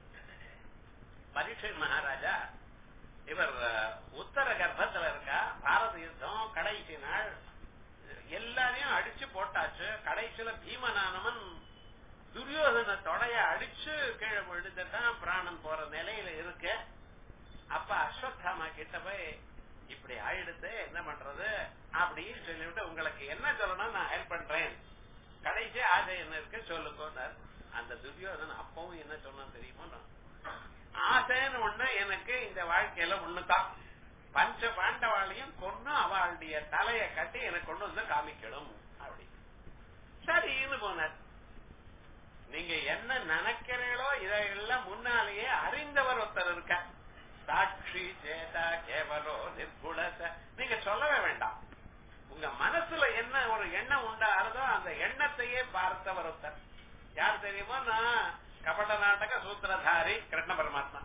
Speaker 1: பரீட்சை மகாராஜா இவர் அஹ், உத்தர கர்ப்பத்துல இருக்கா பாரத யுத்தம் கடைசி நாள் எல்லாரையும் அடிச்சு போட்டாச்சு கடைசியில பீமனானவன் துரியோதன தொடைய அடிச்சு கீழே விழுந்துட்டான் பிராணன் போற நிலையில இருக்கு அப்ப அஸ்வத்தாமா கிட்ட போய் இப்படி ஆயிடுத்து என்ன பண்றது அப்படின்னு சொல்லிவிட்டு உங்களுக்கு என்ன சொல்லணும் நான் ஹெல்ப் பண்றேன் கடைசி ஆசை என்ன இருக்கு சொல்லுங்க அந்த துரியோதனன் அப்பவும் என்ன சொன்னான் தெரியுமோ நான் ஆசைன்னு ஒண்ணு எனக்கு இந்த வாழ்க்கையில ஒண்ணுதான் பஞ்ச பாண்டவாளையும் கொண்டு அவளுடைய தலைய கட்டி எனக்கு கொண்டு வந்து காமிக்கணும் அப்படி சரின்னு போனார் நீங்க என்ன நினைக்கிறீங்களோ இதையெல்லாம் முன்னாலேயே அறிந்தவர் ஒருத்தர் இருக்க சாட்சி சேதா கேவலோ நிர்குணச நீங்க சொல்லவே வேண்டாம் உங்க மனசுல என்ன ஒரு எண்ணம் உண்டாகிறதோ அந்த எண்ணத்தையே பார்த்தவர் ஒருத்தர் யார் தெரியுமோ நான் கபட நாடக சூத்திரதாரி கிருஷ்ண பரமாத்மா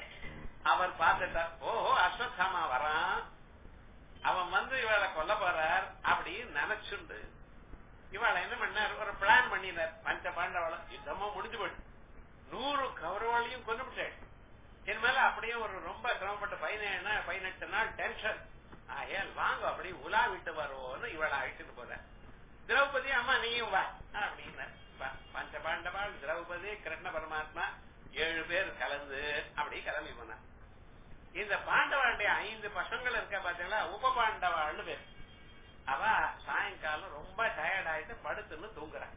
Speaker 1: அவர் பார்த்துட்டார் ஓஹோ அஸ்வத்தாமா வரான் அவன் வந்து இவளை கொல்ல போறார் அப்படின்னு நினைச்சுண்டு இவளை என்ன பண்ணார் ஒரு பிளான் பண்ணினார் பஞ்ச பாண்டவள யுத்தமும் முடிஞ்சு போயிட்டு நூறு கௌரவாளியும் கொண்டு விட்டாள் என் மேல அப்படியே ஒரு ரொம்ப சிரமப்பட்ட பதினேழு நாள் பதினெட்டு நாள் டென்ஷன் ஆகையால் வாங்க அப்படி உலா விட்டு வருவோம்னு இவளை அழைச்சிட்டு போற திரௌபதி அம்மா நீயும் வா அப்படின்னு பஞ்ச பாண்டவாள் திரௌபதி கிருஷ்ண பரமாத்மா ஏழு பேர் கலந்து அப்படி கிளம்பி போனார் இந்த பாண்டவாளுடைய ஐந்து பசங்கள் இருக்க பாத்தீங்களா உப பாண்டவாள்னு பேர் அவ சாயங்காலம் ரொம்ப டயர்ட் ஆயிட்டு படுத்துன்னு தூங்குறான்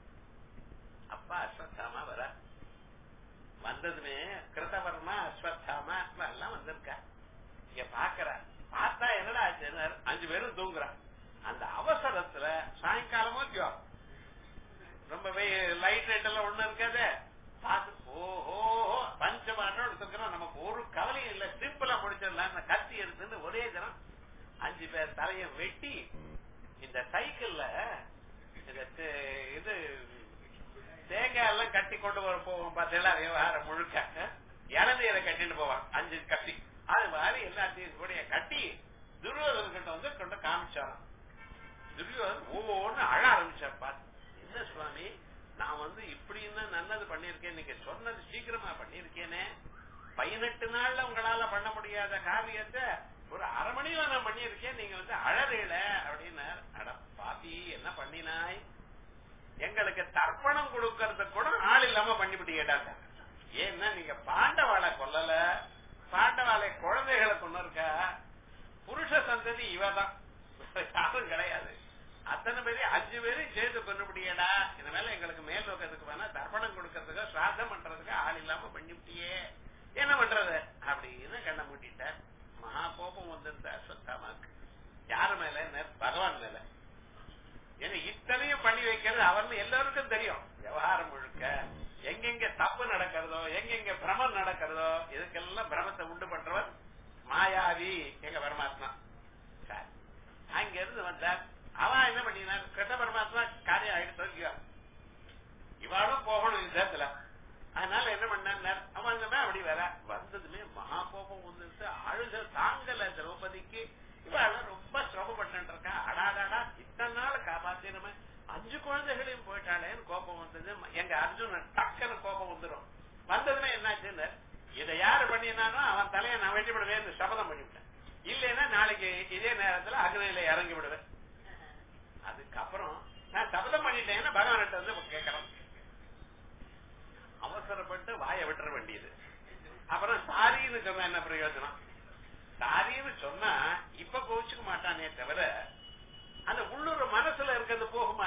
Speaker 1: அப்பா அஸ்வத்தாமா வர வந்ததுமே கிருத்தவர்மா அஸ்வத்தாமா எல்லாம் வந்திருக்கா இங்க பாக்குற பார்த்தா என்னடா ஆச்சுன்னு அஞ்சு பேரும் தூங்குறான் அந்த அவசரத்துல சாயங்காலமோ தியோ ரொம்ப லைட் லைட் எல்லாம் ஒண்ணு இருக்காது பார்த்து ஓஹோ பஞ்சமாட்டோம் எடுத்துக்கிறோம் நமக்கு ஒரு கவலையும் இல்ல சிம்பிளா முடிச்சிடலாம் கத்தி எடுத்துன்னு ஒரே தினம் அஞ்சு பேர் தலைய வெட்டி இந்த சைக்கிள்ல இந்த தே- இது தேங்காய் எல்லாம் கட்டி கொண்டு வர போவோம் பார்த்தீங்களா விவகாரம் முழுக்க இளநீரை கட்டிட்டு போவான் அஞ்சு கட்டி அது மாதிரி எல்லாத்தையும் கூட கட்டி துரியோதன் கிட்ட வந்து கொண்டு காமிச்சாராம் துரியோதன் ஒவ்வொன்னு அழ ஆரம்பிச்சார் பார்த்து என்ன சுவாமி நான் வந்து இப்படின்னு நல்லது பண்ணிருக்கேன் நீங்க சொன்னது சீக்கிரமா பண்ணிருக்கேனே பதினெட்டு நாள்ல உங்களால பண்ண முடியாத காரியத்தை ஒரு அரை மணியில நான் பண்ணிருக்கேன் நீங்க வந்து அழறீல அப்படின்னு அட பாப்பி என்ன பண்ணினாய் எங்களுக்கு தர்ப்பணம் கொடுக்கறதுக்கு கூட ஆள் இல்லாம பண்ணிவிட்டு கேட்டாங்க ஏன்னா நீங்க பாண்டவாளை கொல்லல பாண்டவாளை குழந்தைகளை கொண்டு இருக்கா புருஷ சந்ததி இவதான் வேற யாரும் கிடையாது அத்தனை பேரையும் அஞ்சு பேரையும் சேர்த்து கொண்டுபிடியடா இதனால எங்களுக்கு மேல் நோக்கத்துக்கு வேணா தர்ப்பணம் கொடுக்கறதுக்கு சிராதம் பண்றதுக்கு ஆள் இல்லாம பண்ணிவிட்டியே என்ன பண்றது அப்படின்னு கண்ணை மூட்டிட்ட மகா கோபம் வந்திருந்த அஸ்வத்தாமாக்கு யாரு மேல என்ன? பகவான் மேல ஏன்னா இத்தனையும் பண்ணி வைக்கிறது அவர்னு எல்லாருக்கும் தெரியும் விவகாரம் முழுக்க எங்கெங்க தப்பு நடக்கிறதோ எங்கெங்க பிரமம் நடக்கிறதோ இதுக்கெல்லாம் பிரமத்தை உண்டு பண்றவர் மாயாவி எங்க பரமாத்மா சரி. அங்க இருந்து வந்தார் அவன் என்ன பண்ணினார் கிருஷ்ண பரமாத்மா காரியம் ஆயிடுத்து இல்லையோ இவாளும் போகணும் யுத்தத்துல அதனால என்ன பண்ணார் அவன் வந்தமே அப்படி வர வந்ததுமே மகா கோபம் வந்துட்டு அழுத தாங்கல திரௌபதிக்கு இவாள ரொம்ப சிரமப்பட்டு இருக்கா அடாடாடா இத்தனை நாள் காப்பாத்தினமே அஞ்சு குழந்தைகளையும் போயிட்டாளேன்னு கோபம் வந்தது எங்க அர்ஜுனன் டக்குன்னு கோபம் வந்துடும் வந்ததுமே என்னாச்சுன்னு இதை யாரு பண்ணினானோ அவன் தலையை நான் வெட்டி விடுவேன் சபதம் பண்ணிவிட்டேன் இல்லைன்னா நாளைக்கு இதே நேரத்துல அக்னியில இறங்கி விடுவேன் அதுக்கப்புறம் நான் சபதம் பண்ணிட்டேன்னா பகவான்கிட்ட வந்து கேட்கறோம் அவசரப்பட்டு வாயை விட்டுற வேண்டியது அப்புறம் சாரின்னு சொன்னா என்ன பிரயோஜனம் சாரின்னு சொன்னா இப்ப கோச்சுக்க மாட்டானே தவிர அந்த உள்ளூர் மனசுல இருக்கிறது போகுமா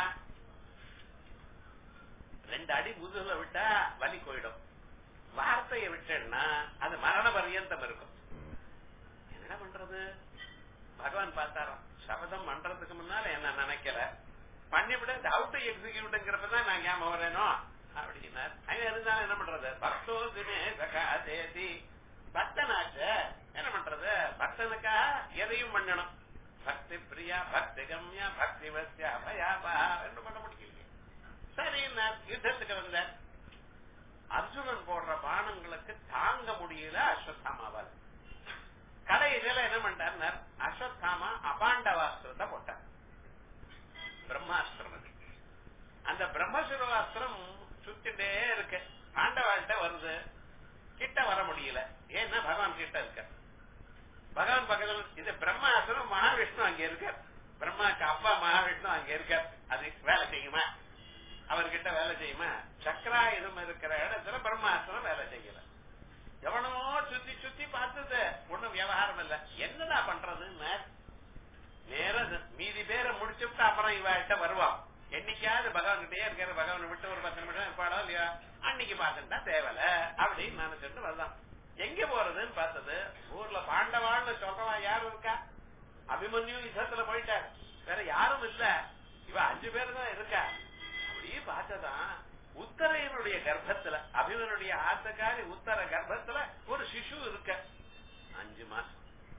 Speaker 1: ரெண்டு அடி முதுகுல விட்டா வலி போயிடும் வார்த்தையை விட்டேன்னா அது மரண பரியந்தம் இருக்கும் என்ன பண்றது பகவான் பார்த்தாராம் சபதம் பண்றதுக்கு முன்னால என்ன நினைக்கல பண்ணிவிட அவுட் எக்ஸிக்யூட்ங்கிறப்பதான் நான் ஞாபகம் வரேனோ அப்படின்னார் அவன் இருந்தாலும் என்ன பண்றது பக்தோதுமே சகாதேதி பக்தனாச்ச என்ன பண்றது பக்தனுக்கா எதையும் பண்ணணும் பக்தி பிரியா பக்தி கம்யா பக்தி வசியா பயாபா என்று பண்ண முடியல சரி யுத்தத்துக்கு வந்தார் அர்ஜுனன் போடுற பானங்களுக்கு தாங்க முடியல அஸ்வத்தாமாவால் கடைசியில என்ன பண்ணிட்டார் அஸ்வத்தாமா அபாண்டவாஸ்திரத்தை போட்டார் பிரம்மாஸ்திரம் அது. அந்த பிரம்மசுரவாஸ்திரம் சுத்திட்டே இருக்கு பாண்டவாள்கிட்ட வருது கிட்ட வர முடியல ஏன்னா பகவான் கிட்ட இருக்க பகவான் பக்கத்துல இது பிரம்மாஸ்திரம் மகாவிஷ்ணு அங்க இருக்கார் பிரம்மாக்கு அப்பா மகாவிஷ்ணு அங்க இருக்கார் அது வேலை செய்யுமா அவர்கிட்ட வேலை செய்யுமா சக்கராயுதம் இருக்கிற இடத்துல பிரம்மாஸ்திரம் வேலை செய்யல எவனோ சுத்தி சுத்தி பார்த்தது ஒண்ணும் விவகாரம் இல்ல என்னடா பண்றதுன்னு நேர மீதி பேரை முடிச்சுட்டு அப்புறம் இவட்ட வருவான் என்னைக்காவது பகவான் கிட்டே இருக்கிற பகவானை விட்டு ஒரு பத்து நிமிஷம் இருப்பாடோ இல்லையா அன்னைக்கு பார்த்துட்டா தேவல அப்படின்னு நினைச்சிட்டு வரலாம் எங்க போறதுன்னு பார்த்தது ஊர்ல பாண்டவாள்னு சொல்றவன் யாரும் இருக்கா அபிமன்யு யுத்தத்துல போயிட்டார் வேற யாரும் இல்ல இவ அஞ்சு பேர் தான் இருக்கா அப்படியே பார்த்ததான் உத்தரையனுடைய கர்ப்பத்துல அபிமனுடைய ஆத்தக்காரி உத்தர கர்ப்பத்துல ஒரு சிசு இருக்க அஞ்சு மாசம்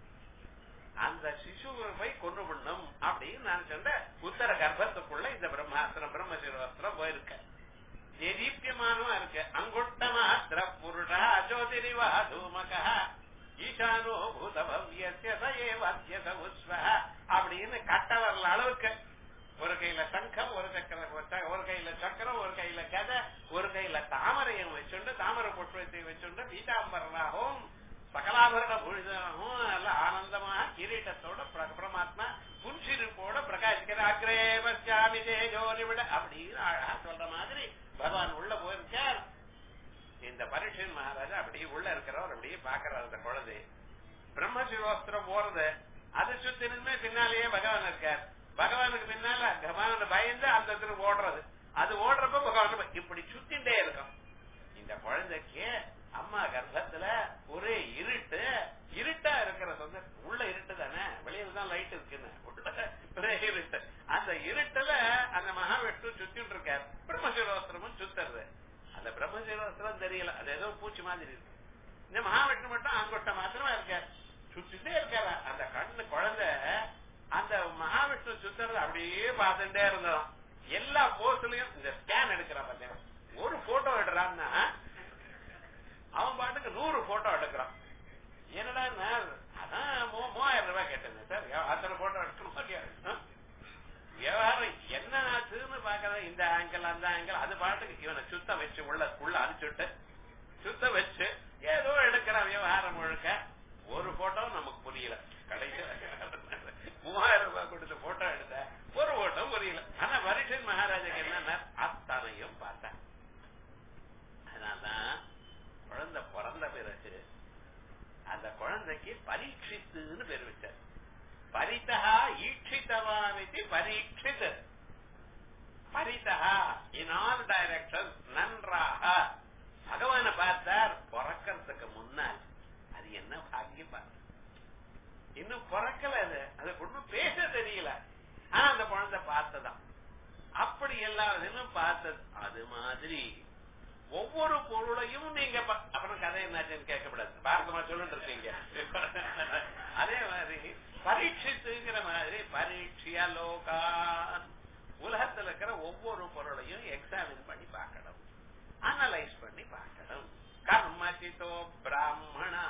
Speaker 1: அந்த சிசுவை போய் கொண்டு விடணும் அப்படின்னு நான் சொன்ன உத்தர கர்ப்பத்துக்குள்ள இந்த பிரம்மாஸ்திரம் பிரம்மசிரவஸ்திரம் போயிருக்க தேதீப்யமானமா இருக்கு அங்குட்ட மாத்திர புருஷா ஜோதிரிவா தூமக ஈசானோ பூத பவ்யஸ்ய சயேவத்ய சவுஸ்வ அப்படின்னு கட்டவரல அளவுக்கு ஒரு கையில சங்கம் ஒரு சக்கர ஒரு கையில சக்கரம் ஒரு கையில கதை ஒரு கையில தாமரையும் வச்சுண்டு தாமரை புஷ்பத்தை வச்சுண்டு பீதாம்பரனாகவும் சகலாபரண பூஷிதனாகவும் நல்ல ஆனந்தமா கிரீட்டத்தோட பிர- பரமாத்மா புன்சிரிப்போட பிரகாசிக்கிற அக்ரேபஸ்யாமி தேஜோனி விட அப்படின்னு அழகா சொல்ற மாதிரி பகவான் உள்ள போயிருக்கார் இந்த பரீட்சன் மகாராஜா அப்படியே உள்ள இருக்கிறவர் அப்படியே பாக்குறாரு அந்த குழந்தை பிரம்மசிரோஸ்திரம் போறது அது சுத்தினுமே பின்னாலேயே பகவான் இருக்கார் பகவானுக்கு பின்னால பகவான் பயந்து அந்த இடத்துல ஓடுறது அது ஓடுறப்ப பகவான் இப்படி சுத்திண்டே இருக்கும் இந்த குழந்தைக்கு அம்மா கர்ப்பத்துல ஒரே இருட்டு இருட்டா இருக்கிற சொந்த உள்ள இருட்டு தானே வெளியில தான் லைட் இருக்குன்னு உள்ள ஒரே இருட்டு அந்த இருட்டுல அந்த மகாவிஷ்ணு சுத்திட்டு இருக்காரு பிரம்மசிரோஸ்திரமும் சுத்துறது அந்த பிரம்மசிரோஸ்திரம் தெரியல அது ஏதோ பூச்சி மாதிரி இருக்கு இந்த மகாவிஷ்ணு மட்டும் அங்கொட்ட மாத்திரமா இருக்காரு சுத்திட்டே இருக்காரு அந்த கண்ணு குழந்தை அந்த மகாவிஷ்ணு சுத்துறது அப்படியே பார்த்துட்டே இருந்ததாம் எல்லா போஸ்லயும் இந்த ஸ்கேன் எடுக்கிறான் பாத்தீங்கன்னா ஒரு போட்டோ எடுறான்னா அவன் பாட்டுக்கு நூறு போட்டோ எடுக்கிறான் என்னடா அதான் மூவாயிரம் ரூபாய் கேட்டேன் சார் அத்தனை போட்டோ எடுக்கணுமா இல்லையா? விவகாரம் என்ன ஆச்சுன்னு பாக்கற இந்த ஆங்கிள் அந்த ஆங்கிள் அது பாட்டுக்கு இவனை சுத்த வச்சு உள்ள உள்ள அனுப்பிச்சுட்டு சுத்த வச்சு ஏதோ எடுக்கிற விவகாரம் முழுக்க ஒரு போட்டோ நமக்கு புரியல கடைசி மூவாயிரம் ரூபாய் கொடுத்து போட்டோ எடுத்த ஒரு போட்டோ புரியல ஆனா வருஷன் மகாராஜாக்கு என்ன அத்தனையும் பார்த்தேன் அதனால்தான் குழந்தை பிறந்த பிறகு அந்த குழந்தைக்கு பரீட்சித்துன்னு பேர் வச்சார் பரிதா ஈட்சித்தவாமிதி பரீட்சித் பரிதா இன் ஆல் டைரக்ஷன் நன்றாக பகவான பார்த்தார் பிறக்கிறதுக்கு முன்னால் அது என்ன பாக்கியம் பார்த்தார் இன்னும் பிறக்கல அது அதுக்கு ஒண்ணும் பேச தெரியல ஆனா அந்த குழந்தை பார்த்ததான் அப்படி எல்லாரும் பார்த்தது அது மாதிரி ஒவ்வொரு பொருளையும் நீங்க ப- அப்புறம் கதை என்னாச்சுன்னு கேட்கக்கூடாது பார்க்கமா சொல்லிட்டு இருக்கீங்க அதே மாதிரி பரீட்சித்துங்கிற மாதிரி பரீட்சியா லோகான் உலகத்துல இருக்கிற ஒவ்வொரு பொருளையும் எக்ஸாமின் பண்ணி பார்க்கணும் அனலைஸ் பண்ணி பார்க்கணும் கர்மசிதோ பிராமணா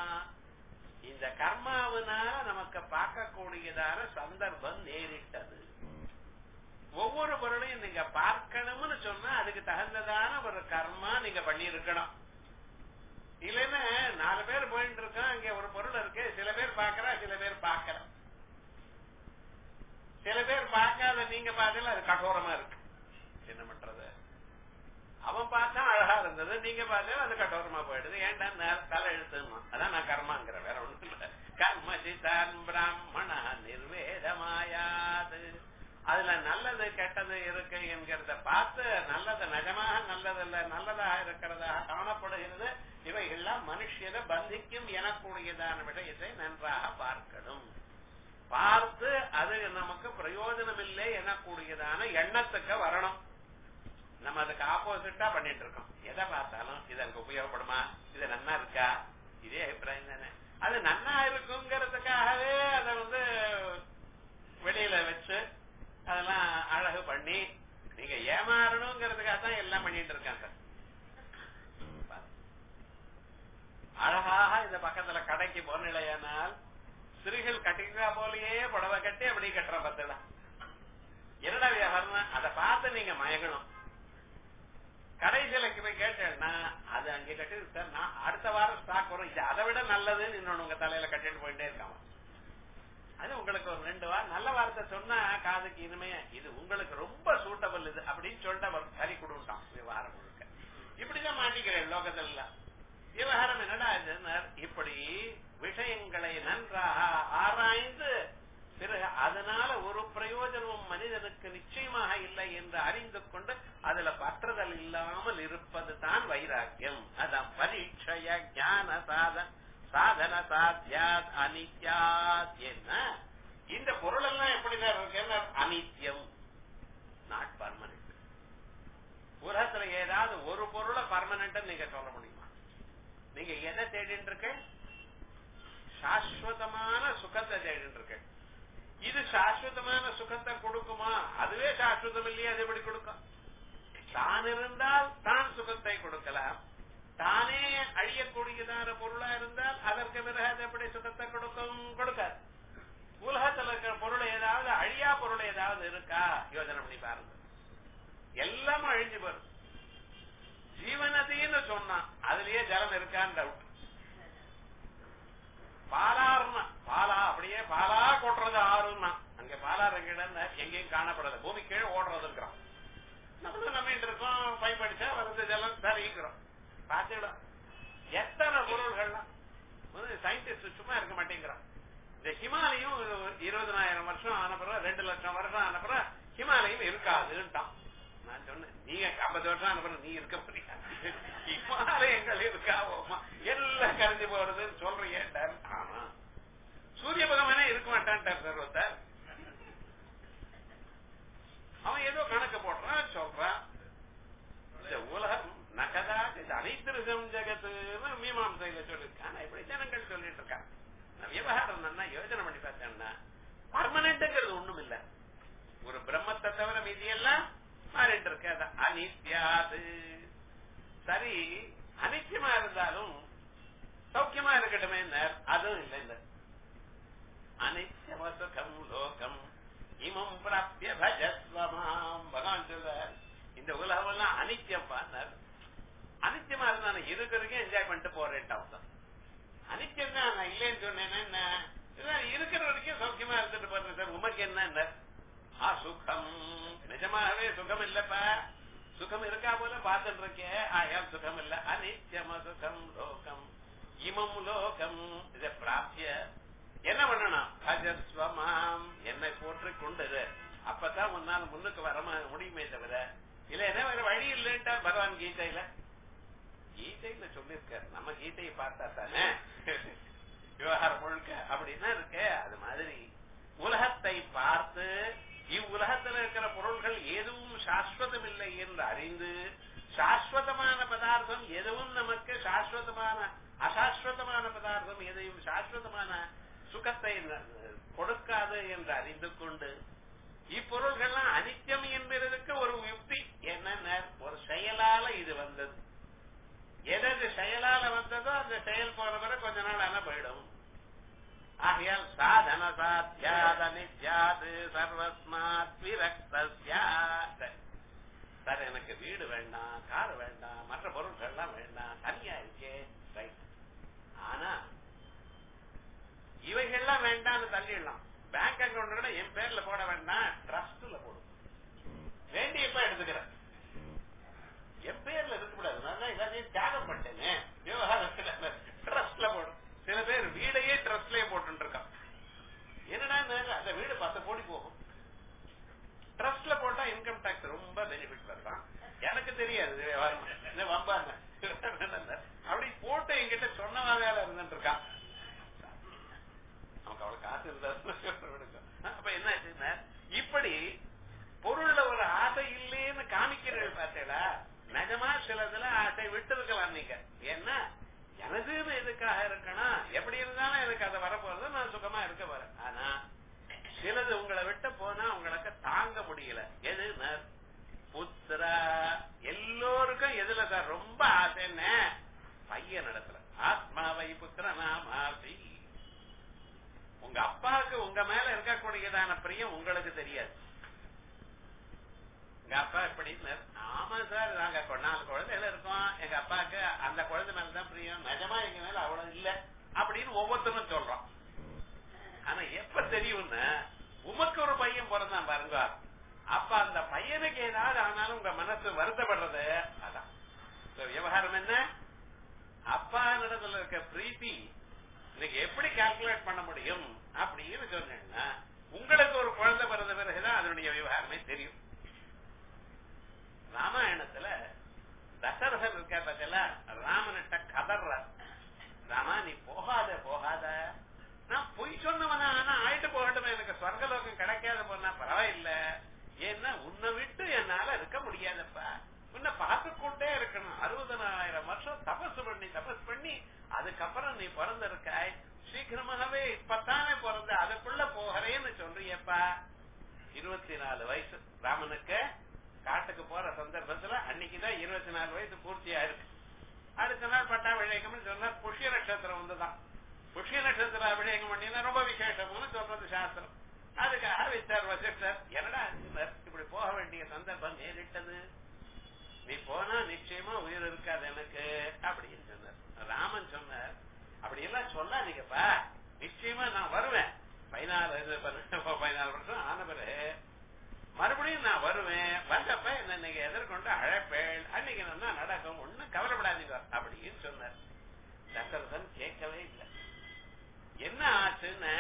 Speaker 1: இந்த கர்மாவினால நமக்கு பார்க்கக்கூடியதான சந்தர்ப்பம் நேரிட்டது ஒவ்வொரு பொருளையும் நீங்க பார்க்கணும்னு சொன்னா அதுக்கு தகுந்ததான ஒரு கர்மா நீங்க பண்ணி இருக்கணும் இல்லைன்னா நாலு பேர் போயிட்டு இருக்கோம் இங்க ஒரு பொருள் இருக்கு சில பேர் பாக்குறா சில பேர் பாக்கல சில பேர் பார்க்காத நீங்க பார்த்தீங்கன்னா அது கடோரமா இருக்கு என்ன பண்றது அவன் பார்த்தா அழகா இருந்தது நீங்க பார்த்தா அது கடோரமா போயிடுது ஏன்டா நே- தலை எழுத்துமா அதான் நான் கர்மாங்கிற வேற ஒண்ணும் இல்ல கர்மசிதான் பிராமண நிர்வேதமாயாது அதுல நல்லது கெட்டது இருக்கு என்கிறத பார்த்து நல்லது நிஜமாக நல்லதல்ல நல்லதாக இருக்கிறதாக காணப்படுகிறது இவைகள்லாம் மனுஷனை பந்திக்கும் எனக்கூடியதான விஷயத்தை நன்றாக பார்க்கணும் பார்த்து அது நமக்கு பிரயோஜனம் இல்லை எனக்கூடியதான எண்ணத்துக்கு வரணும் நம்ம அதுக்கு ஆப்போசிட்டா பண்ணிட்டு இருக்கோம் எதை பார்த்தாலும் இது எனக்கு உபயோகப்படுமா இது நன்னா இருக்கா இதே அபிப்பிராயம் தானே அது நன்னா இருக்குங்கிறதுக்காகவே அதை வந்து வெளியில வச்சு அதெல்லாம் அழகு பண்ணி நீங்க ஏமாறணுங்கிறதுக்காக தான் எல்லாம் பண்ணிட்டு இருக்காங்க அழகாக இந்த பக்கத்துல கடைக்கு போனிலையானால் ஸ்திரீகள் கட்டிக்கிறா போலயே புடவை கட்டி அப்படி கட்டுற பத்தடா என்னடா வியாபாரம் அதை பார்த்து நீங்க மயங்கணும் கடைசியிலக்கு போய் கேட்டேன்னா அது அங்க கட்டிருக்கு சார் நான் அடுத்த வாரம் ஸ்டாக் வரும் இது அதை விட நல்லதுன்னு இன்னொன்னு உங்க தலையில கட்டிட்டு போயிட்டே இருக்கான் அது உங்களுக்கு ஒரு ரெண்டு வாரம் நல்ல வார்த்தை சொன்னா காதுக்கு இனிமையா இது உங்களுக்கு ரொம்ப சூட்டபிள் இது அப்படின்னு சொல்லிட்டு அவர் சரி கொடுட்டான் விவகாரம் முழுக்க இப்படிதான் மாட்டிக்கிறேன் லோகத்துல எல்லாம். விவகாரம் என்னடா இதுன்னா, இப்படி விஷயங்களை நன்றாக ஆராய்ந்து பிறகு அதனால ஒரு பிரயோஜனமும் மனிதனுக்கு நிச்சயமாக இல்லை என்று அறிந்து கொண்டு அதுல பற்றுதல் இல்லாமல் இருப்பது தான் வைராக்கியம் அதான் பரீட்சைய ஞான சாதன சாதன சாத்தியாத் அனித்யாத் என்ன இந்த பொருள் எல்லாம் எப்படிதான் இருக்கு அனித்யம் நாட் பர்மனன்ட் உலகத்துல ஏதாவது ஒரு பொருளை பர்மனன்ட் நீங்க சொல்ல முடியுமா நீங்க எதை தேடிட்டு இருக்க சாஸ்வதமான சுகத்தை தேடிட்டு இருக்க இது சாஸ்வதமான சுகத்தை கொடுக்குமா அதுவே சாஸ்வதம் இல்லையே அது எப்படி கொடுக்கும் தான் இருந்தால் தான் சுகத்தை கொடுக்கலாம் தானே அழியக்கூடியதான பொருளா இருந்தால் அதற்கு பிறகு அது எப்படி சுகத்தை கொடுக்கும் கொடுக்காது உலகத்துல இருக்கிற பொருள் ஏதாவது அழியா பொருள் ஏதாவது இருக்கா யோசனை பண்ணி பாருங்க எல்லாம் அழிஞ்சு போயிடும் ஜீவநதின்னு சொன்னான் அதுலயே ஜலம் இருக்கான்னு டவுட் பாலாறுனா பாலா அப்படியே பாலா கொட்டுறது ஆறுன்னா அங்க பாலாறு எங்கிட்ட எங்கேயும் காணப்படாது பூமி கீழே ஓடுறதுங்கிறான் நம்மளும் நம்பிட்டு இருக்கோம் பைப் அடிச்சா வருது ஜலம் சரிங்கிறோம் பாத்துக்கலாம் எத்தனை பொருள்கள்லாம் வந்து சயின்டிஸ்ட் சும்மா இருக்க மாட்டேங்கிறான் இந்த ஹிமாலயம் ஒரு இருபதனாயிரம் வருஷம் ஆன பிறகு ரெண்டு லட்சம் வருஷம் ஆன பிறகு ஹிமாலயம் இருக்காதுன்ட்டான் நான் சொன்னேன் நீங்க ஐம்பது வருஷம் ஆன பிறகு நீ இருக்க முடியாது ஹிமாலயங்கள் இருக்காவோமா எல்லாம் கரைஞ்சு போறதுன்னு சொல்றீங்க ஆமா சூரிய பகவானே இருக்க மாட்டான்ட்டார் சார் ஒருத்தர் அவன் ஏதோ கணக்கு போடுறான் சொல்றான் இந்த உலகம் நகதா இது அனைத்திருகம் ஜெகத்துன்னு மீமாசையில சொல்லிருக்கான் ஆனா இப்படி ஜனங்கள் சொல்லிட்டு இருக்காங்க நான் விவகாரம் நல்லா யோசனை பண்ணி பார்த்தேன்னா பர்மனண்ட்ங்கிறது ஒண்ணும் இல்ல ஒரு பிரம்மத்தை தவிர மீதி எல்லாம் மாறிட்டு இருக்கு அது அனித்யாது சரி அனித்தியமா இருந்தாலும் சௌக்கியமா இருக்கட்டுமே அதுவும் இல்லை இந்த அனித்யம சுகம் லோகம் இமம் பிராப்திய பஜஸ்வமாம் பகவான் சொல்றார் இந்த உலகம் எல்லாம் அனித்தியம் பண்ணார் அனித்தியமா இருந்தா நான் இருக்கிறதுக்கே என்ஜாய் பண்ணிட்டு போறேன் அவன் அனித்தியம் தான் நான் இல்லைன்னு சொன்னேன்னா என்ன இதான் இருக்கிற வரைக்கும் சௌக்கியமா இருந்துட்டு போறேன் சார் உமக்கு என்ன ஆ சுகம் நிஜமாகவே சுகம் இல்லப்பா சுகம் இருக்கா போல பார்த்துட்டு இருக்கேன் ஆயால் சுகம் இல்ல அனித்யம சுகம் லோகம் இமம் லோகம் இதை பிராப்திய என்ன பண்ணணும் பஜஸ்வமாம் என்னை போற்றி கொண்டது அப்பதான் முன்னால் முன்னுக்கு வர முடியுமே தவிர இல்ல என்ன வேற வழி இல்லைன்ட்டா பகவான் கீதையில கீதையில சொல்லிருக்காரு நம்ம கீதையை பார்த்தா தானே விவகாரம் முழுக்க அப்படின்னா இருக்கு அது மாதிரி உலகத்தை பார்த்து இவ்வுலகத்தில் இருக்கிற பொருள்கள் எதுவும் சாஸ்வதம் இல்லை என்று அறிந்து சாஸ்வதமான பதார்த்தம் எதுவும் நமக்கு சாஸ்வதமான அசாஸ்வதமான பதார்த்தம் எதையும் சாஸ்வதமான சுகத்தை கொடுக்காது என்று அறிந்து கொண்டு இப்பொருள்கள்லாம் அனித்தியம் என்பதற்கு ஒரு யுக்தி என்னென்ன ஒரு செயலால இது வந்தது எதது செயலால வந்ததோ அந்த செயல் போற வரை கொஞ்ச நாள் ஆனா போயிடும் ஆகையால் சாதன சாத்தியாத நித்யாது சர்வஸ்மாத் விரக்தியாத் சார் எனக்கு வீடு வேண்டாம் கார் வேண்டாம் மற்ற பொருட்கள்லாம் வேண்டாம் தனியா இருக்கே ரைட் ஆனா இவைகள்லாம் வேண்டாம்னு தள்ளிடலாம் பேங்க் அக்கௌண்ட் கூட என் பேர்ல போட வேண்டாம் ட்ரஸ்ட்ல போடும் வேண்டியப்ப எடுத்துக்கிறேன் என் பேர்ல இருக்கக்கூடாது நான் தான் எல்லாத்தையும் தியாகம் பண்ணிட்டேனே விவகாரத்துல ட்ரஸ்ட்ல போடும் சில பேர் வீடையே ட்ரஸ்ட்லயே போட்டு இருக்கான் என்னடா அந்த வீடு பத்து கோடி போகும் ட்ரஸ்ட்ல போட்டா இன்கம் டாக்ஸ் ரொம்ப பெனிஃபிட் வரலாம் எனக்கு தெரியாது விவகாரம் வம்பாங்க அப்படி போட்டு என்கிட்ட சொன்னவா வேலை இருந்துட்டு இருக்கான் நமக்கு அவ்வளவு காசு இருந்தா அப்ப என்ன ஆச்சுன்னா இப்படி பொருள்ல ஒரு ஆசை இல்லைன்னு காமிக்கிறீர்கள் பார்த்தேடா நிஜமா சிலதுல ஆசை விட்டு இருக்கலாம் நீங்க ஏன்னா எனதுன்னு எதுக்காக இருக்கணும் எப்படி இருந்தாலும் எனக்கு அதை வரப்போறது நான் சுகமா இருக்க வரேன் ஆனா சிலது உங்களை விட்டு போனா உங்களுக்கு தாங்க முடியல எது புத்திரா எல்லோருக்கும் எதுல சார் ரொம்ப ஆசைன்னு பையன் இடத்துல ஆத்மாவை புத்திரனா மாசி உங்க அப்பாவுக்கு உங்க மேல இருக்கக்கூடியதான பிரியம் உங்களுக்கு தெரியாது எங்க அப்பா எப்படி ஆமா சார் நாங்க நாலு குழந்தைகள் இருக்கோம் எங்க அப்பாவுக்கு அந்த குழந்தை மேலதான் பிரியம் நிஜமா எங்க மேல அவ்வளவு இல்ல அப்படின்னு ஒவ்வொருத்தரும் சொல்றோம் ஆனா எப்ப தெரியும்னு உமக்கு ஒரு பையன் பிறந்தான் பாருங்க அப்ப அந்த பையனுக்கு ஏதாவது ஆனாலும் உங்க மனசு வருத்தப்படுறது அதான் விவகாரம் என்ன அப்பா இடத்துல இருக்க பிரீத்தி நீங்க எப்படி கால்குலேட் பண்ண முடியும் அப்படின்னு சொன்னீங்கன்னா உங்களுக்கு ஒரு குழந்தை பிறந்த பிறகுதான் அதனுடைய விவகாரமே தெரியும் ராமாயணத்துல தசரதன் இருக்க பத்தில ராமனிட்ட கதர்ற ராமா நீ போகாத போகாத நான் பொய் சொன்னவனா ஆனா ஆயிட்டு போகட்டும் எனக்கு சொர்க்கலோகம் கிடைக்காத போனா பரவாயில்ல ஏன்னா உன்னை விட்டு என்னால இருக்க முடியாதப்பா உன்னை பார்த்து கொண்டே இருக்கணும் அறுபதனாயிரம் வருஷம் தபஸ் பண்ணி தபஸ் பண்ணி அதுக்கப்புறம் நீ பிறந்திருக்காய் சீக்கிரமாகவே இப்பத்தானே பிறந்த அதுக்குள்ள போகிறேன்னு சொல்றியப்பா இருபத்தி நாலு வயசு ராமனுக்கு காட்டுக்கு போற சந்தர்ப்பத்துல அன்னைக்குதான் இருபத்தி நாலு வயசு பூர்த்தியா இருக்கு அடுத்த நாள் பட்டாபிஷேகம்னு சொன்னார் புஷ்ய நட்சத்திரம் வந்துதான் புஷ்ய நட்சத்திர அபிஷேகம் பண்ணினா ரொம்ப விசேஷம்னு சொல்றது சாஸ்திரம் அதுக்காக வச்சார் வசிஷ்டர் என்னடா இப்படி போக வேண்டிய சந்தர்ப்பம் நேரிட்டது நீ போனா நிச்சயமா உயிர் இருக்காது எனக்கு அப்படின்னு சொன்னார் ராமன் சொன்னார் அப்படி எல்லாம் சொல்லாதீங்கப்பா நிச்சயமா நான் வருவேன் பதினாலு பதினாலு வருஷம் ஆன பிறகு மறுபடியும் நான் வருவேன் வந்தப்ப என்ன நீங்க எதிர்கொண்டு அழைப்பேள் அன்னைக்கு நான் நடக்கும் ஒண்ணும் கவலைப்படாதீங்க அப்படின்னு சொன்னார் தசரதன் கேட்கவே இல்லை என்ன ஆச்சுன்னு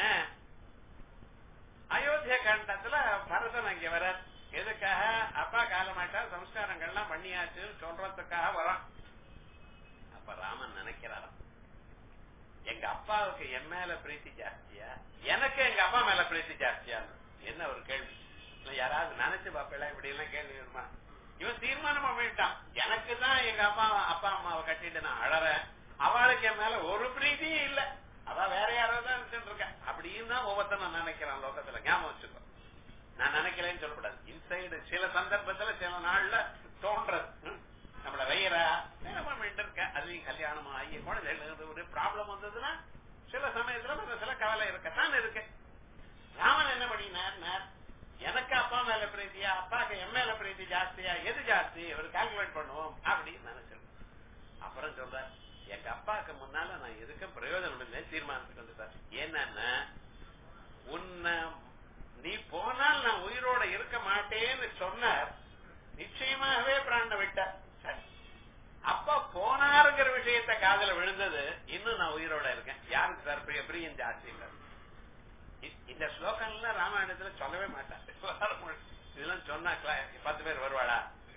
Speaker 1: அயோத்திய கண்டத்துல பரதன் அங்க வர எதுக்காக அப்பா காலமாட்டா சம்ஸ்காரங்கள்லாம் பண்ணியாச்சுன்னு சொல்றதுக்காக வரான் அப்ப ராமன் நினைக்கிறாராம் எங்க அப்பாவுக்கு என் மேல பிரீத்தி ஜாஸ்தியா எனக்கு எங்க அப்பா மேல பிரீத்தி ஜாஸ்தியா என்ன ஒரு கேள்வி இல்ல யாராவது நினைச்சு பாப்பல இப்படி எல்லாம் கேள்வி வருமா இவன் தீர்மானம் பண்ணிட்டான் எனக்கு தான் எங்க அப்பா அப்பா அம்மாவை கட்டிட்டு நான் அழறேன் அவளுக்கு என் மேல ஒரு பிரீத்தியும் இல்ல அவ வேற யாரோ தான் இருந்துட்டு இருக்கா அப்படின்னு தான் ஒவ்வொருத்தரும் நினைக்கிறான் லோகத்துல ஞாபகம் வச்சுக்கோ நான் நினைக்கலன்னு சொல்லக்கூடாது இன்சைடு சில சந்தர்ப்பத்துல சில நாள்ல தோன்றது ம். நம்மள வையரா நம்ம பண்ணிட்டு இருக்க அது கல்யாணம் ஆகி குழந்தைகள் ஒரு ப்ராப்ளம் வந்ததுன்னா சில சமயத்துல நம்ம சில கவலை இருக்கத்தான் இருக்கு ராமன் என்ன பண்ணினார் எனக்கு அப்பா மேல பிரீத்தியா அப்பாக்கு என் மேல பிரீத்தி ஜாஸ்தியா எது ஜாஸ்தி ஒரு கால்குலேட் பண்ணுவோம் அப்படின்னு நினைச்சிருக்கோம் அப்புறம் சொல்ற எங்க அப்பாக்கு முன்னால நான் எதுக்க பிரயோஜனம் இல்லை தீர்மானத்துக்கு வந்துட்டார் என்னன்னா உன்னை நீ போனால் நான் உயிரோட இருக்க மாட்டேன்னு சொன்னார் நிச்சயமாகவே பிராண விட்ட சரி. அப்ப போனாருங்கிற விஷயத்த காதல விழுந்தது இன்னும் நான் உயிரோட இருக்கேன் யாருக்கு சார் பிரிய பிரியம் ஜாஸ்தி இல்ல இ- இந்த ஸ்லோகம்ல ராமாயணத்துல சொல்லவே மாட்டான் இதெல்லாம் சொன்னா cla- பத்து பேர் வருவாளா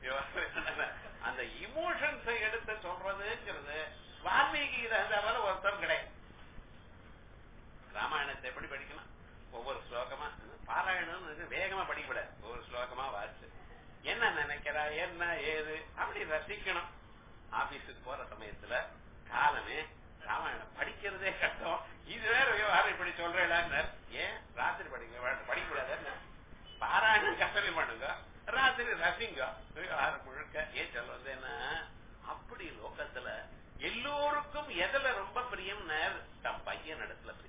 Speaker 1: அந்த இமோஷன்ஸை எடுத்து சொல்றதுங்கிறது வால்மீகி தகுந்த ஒருத்தர் கிடையாது ராமாயணத்தை எப்படி படிக்கணும் ஒவ்வொரு ஸ்லோகமா பாராயணம் வேகமா படிக்கப்படாது ஒவ்வொரு ஸ்லோகமா வாசிச்சு என்ன நினைக்கிறா என்ன ஏது அப்படி ரசிக்கணும் ஆபீஸுக்கு போற சமயத்துல காலமே ராமாயணம் படிக்கிறதே கஷ்டம் இது வேற விவகாரம் இப்படி சொல்றேன் ஏன் ராத்திரி படிக்க படிக்கக்கூடாது பாராயணம் கற்பனை பண்ணுங்க ராத்திரி ரசிங்க விவகாரம் முழுக்க ஏன் சொல்றது என்ன அப்படி லோகத்துல எல்லோருக்கும் எதுல ரொம்ப பிரியம் தம் பையன் இடத்துல பிரியம்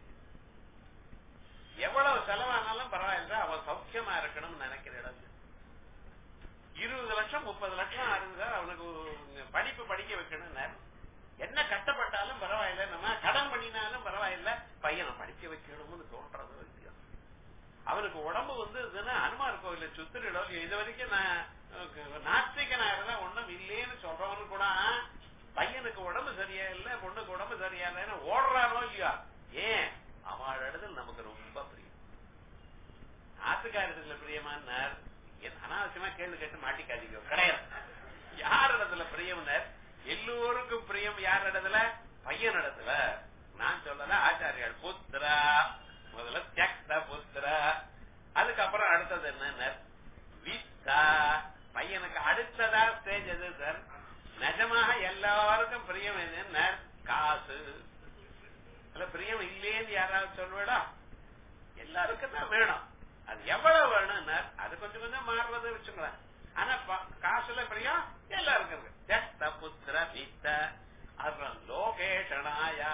Speaker 1: எவ்வளவு செலவானாலும் பரவாயில்ல அவன் சௌக்கியமா இருக்கணும்னு நினைக்கிற இடம் இது. இருபது லட்சம் முப்பது லட்சம் இருந்தா அவனுக்கு படிப்பு படிக்க வைக்கணும் என்ன கஷ்டப்பட்டாலும் பரவாயில்ல நம்ம கடன் பண்ணினாலும் பரவாயில்ல பையனை படிக்க வைக்கணும்னு தோன்றது வித்தியாசம் அவனுக்கு உடம்பு வந்து இதுன்னா அனுமார் கோயில சுத்திரிடம் இது வரைக்கும் நான் நாஸ்திகனா இருந்தா ஒண்ணும் இல்லேன்னு சொல்றவனு கூட பையனுக்கு உடம்பு சரியா இல்ல பொண்ணுக்கு உடம்பு சரியா இல்லைன்னு ஓடுறானோ இல்லையா ஏன் அவள் இடத்துல நமக்கு ரொம்ப பிரியம் ஆத்துக்காரத்துல பிரியமானார் என் அனாவசியமா கேள்வி கேட்டு மாட்டிக்காதீங்க கிடையாது யார் இடத்துல பிரியம்னர் எல்லோருக்கும் பிரியம் யார் இடத்துல பையன் இடத்துல நான் சொல்லல ஆச்சாரியால் புத்திரா முதல்ல தியக்த புத்திரா அதுக்கப்புறம் அடுத்தது என்ன வித்தா பையனுக்கு அடுத்ததா ஸ்டேஜ் எது சார் நிஜமாக எல்லாருக்கும் பிரியம் என்ன காசு அதுல பிரியம் இல்லேன்னு யாராவது சொல்லுவேடா எல்லாருக்கும் தான் வேணும் அது எவ்வளவு வேணும் அது கொஞ்சம் கொஞ்சம் மாறுறது வச்சுங்களேன் ஆனா ப- காசுல பிரியம் எல்லாருக்கும் இருக்கு ஜஸ்த புத்திர வித்த அப்புறம் லோகேஷனாயா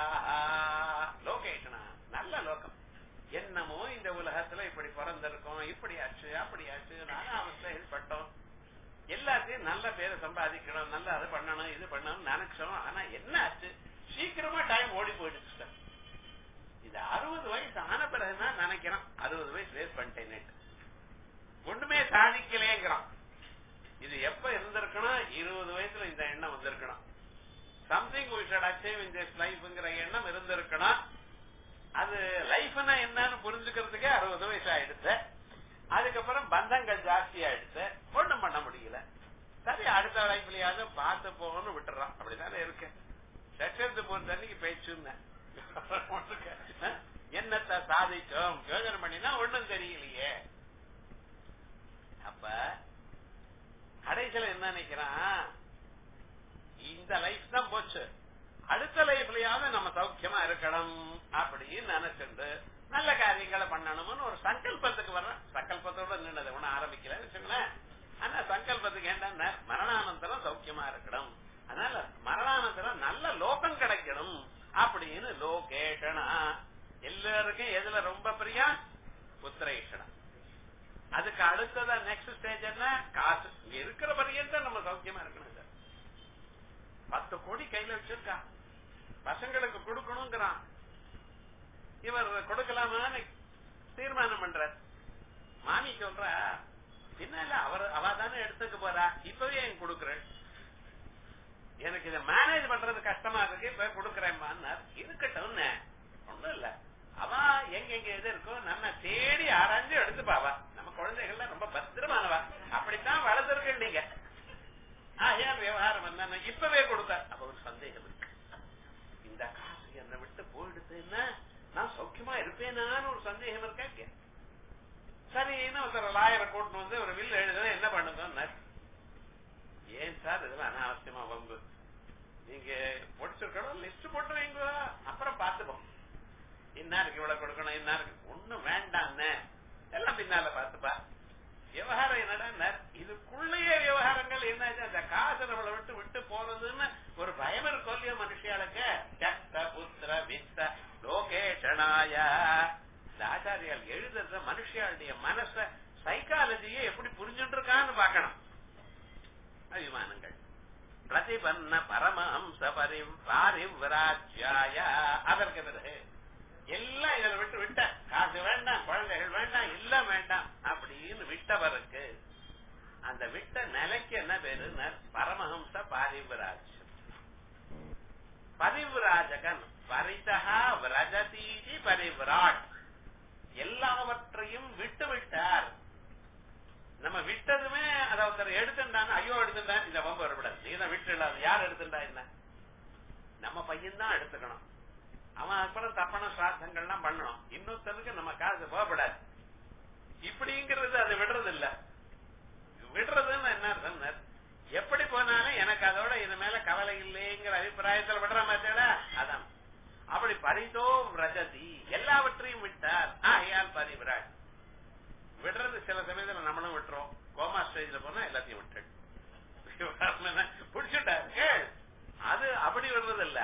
Speaker 1: லோகேஷனா நல்ல லோகம் என்னமோ இந்த உலகத்துல இப்படி பிறந்திருக்கோம் இப்படி ஆச்சு அப்படி ஆச்சு நானும் அவஸ்தையில் பட்டோம் எல்லாத்தையும் நல்ல பேரை சம்பாதிக்கணும் நல்ல அது பண்ணணும் இது பண்ணணும் நினைச்சோம் ஆனா என்ன ஆச்சு சீக்கிரமா டைம் ஓடி போயிடுச்சு சார் இது அறுபது வயசு ஆன பிறகுதான் நினைக்கிறேன் அறுபது வயசு வேஸ்ட் பண்ணிட்டேன் ஒண்ணுமே சாதிக்கலேங்கிறான் இது எப்ப இருந்திருக்கணும் இருபது வயசுல இந்த எண்ணம் வந்திருக்கணும் something we shud achieve in this லைஃப்ங்கிற எண்ணம் இருந்திருக்கணும் அது லைஃப்னா என்னன்னு புரிஞ்சுக்கிறதுக்கே அறுபது வயசு ஆயிடுச்சு அதுக்கப்புறம் பந்தங்கள் ஜாஸ்தி ஆயிடுச்சு ஒண்ணும் பண்ண முடியல சரி அடுத்த லைஃப்லயாவது பார்த்து போகணும்னு விட்டுறான் அப்படிதானே இருக்கு லட்சத்து போன தண்ணிக்கு பேச்சுன்னு என்னத்த சாதிச்சோம் யோஜனை பண்ணினா ஒண்ணும் தெரியலையே அப்ப கடைசியில என்ன நினைக்கிறான் இந்த லைஃப் தான் போச்சு அடுத்த லைஃப்லயாவது நம்ம சௌக்கியமா இருக்கணும் அப்படின்னு நினைச்சுண்டு நல்ல காரியங்களை பண்ணணும்னு ஒரு சங்கல்பத்துக்கு வர்றேன் சங்கல்பத்தோட நின்னதை ஒண்ணு ஆரம்பிக்கல வச்சுங்களேன் ஆனா சங்கல்பத்துக்கு என்ன மரணானந்தரம் சௌக்கியமா இருக்கணும் அதனால மரணானந்தரம் நல்ல லோகம் கிடைக்கணும் அப்படின்னு லோகேஷனா எல்லாருக்கும் எதுல ரொம்ப பிரியா புத்திரேஷனா அதுக்கு அடுத்ததா நெக்ஸ்ட் ஸ்டேஜ் என்ன காசு இங்க இருக்கிற பரியந்தான் நம்ம சௌக்கியமா இருக்கணும் சார் பத்து கோடி கையில வச்சிருக்கா பசங்களுக்கு கொடுக்கணுங்கிறான் இவர் கொடுக்கலாமான்னு தீர்மானம் பண்றார் மாமி சொல்ற பின்னால அவர் அவ தானே எடுத்துக்க போறா இப்பவே என் கொடுக்குறேன் எனக்கு இதை மேனேஜ் பண்றது கஷ்டமா இருக்கு இப்ப கொடுக்கறேன்மான்னார் இருக்கட்டும் ஒண்ணும் இல்ல எங்க எங்க எது இருக்கோ நம்ம தேடி ஆராய்ஞ்சு எடுத்துப்பாவா நம்ம குழந்தைகள்லாம் ரொம்ப பத்திரமானவா அப்படித்தான் வளர்த்துருக்கேன் நீங்க ஆகையால் விவகாரம் என்ன இப்பவே கொடுத்தார் அப்ப ஒரு சந்தேகம் இருக்கு இந்த காசு என்னை விட்டு போயிடுதுன்னா நான் சௌக்கியமா இருப்பேனான்னு ஒரு சந்தேகம் இருக்கா இல்லையா? சரின்னு ஒருத்தர் லாயரை கூட்டிட்டு வந்து ஒரு வில் எழுதுனா என்ன பண்ணுங்க ஏன் சார் இதெல்லாம் அனாவசியமா வம்பு நீங்க முடிச்சிருக்கணும் லிஸ்ட் போட்டு வைங்க அப்புறம் பாத்துப்போம் இன்னாருக்கு இவ்வளவு கொடுக்கணும் இன்னாருக்கு ஒண்ணும் வேண்டான்னு எல்லாம் பின்னால பாத்துப்பா விவகாரம் என்னடா இதுக்குள்ளேயே விவகாரங்கள் என்னாச்சு அந்த காசு நம்மளை விட்டு விட்டு போறதுன்னு ஒரு பயம் இருக்கும் இல்லையோ மனுஷியாளுக்கு சத்த புத்திர வித்த லோகேஷனாய இந்த ஆச்சாரியால் எழுதுறத மனுஷியாளுடைய மனச சைக்காலஜியை எப்படி புரிஞ்சுட்டு இருக்கான்னு பாக்கணும் அபிமானங்கள் பிரதிபன்ன பரமஹம்ச பரி பாரிவிராஜ்யாய அதற்கு பிறகு எல்லாம் இதில் விட்டு விட்ட காசு வேண்டாம் குழந்தைகள் வேண்டாம் எல்லாம் வேண்டாம் அப்படின்னு விட்டவருக்கு அந்த விட்ட நிலைக்கு என்ன பேரு பரமஹம்ச பாரிவிராஜ் பரிவிராஜகன் பரிதகா விரஜதீதி பரிவிராட் எல்லாவற்றையும் விட்டு விட்டார் நம்ம விட்டதுமே அதை ஒருத்தர் எடுத்துட்டான் ஐயோ எடுத்துட்டான் இந்த வம்பு வரக்கூடாது நீ தான் விட்டு இல்லாத யார் எடுத்துட்டா என்ன நம்ம பையன் தான் எடுத்துக்கணும் அவன் அப்புறம் தப்பான சாசங்கள்லாம் பண்ணணும் இன்னொருத்தனுக்கு நம்ம காசு போகப்படாது இப்படிங்கிறது அதை விடுறது இல்ல விடுறதுன்னு என்ன அர்த்தம் எப்படி போனாலும் எனக்கு அதோட இது மேல கவலை இல்லைங்கிற அபிப்பிராயத்தில் விடுற மாட்டேடா அதான் அப்படி பரிதோ விரஜதி எல்லாவற்றையும் விட்டார் ஆகையால் பரிவிராட் விடுறது சில சமயத்துல நம்மளும் விட்டுறோம் கோமா ஸ்டேஜ்ல போனா எல்லாத்தையும் விட்டு புடிச்சுட்டாரு அது அப்படி விடுறது இல்ல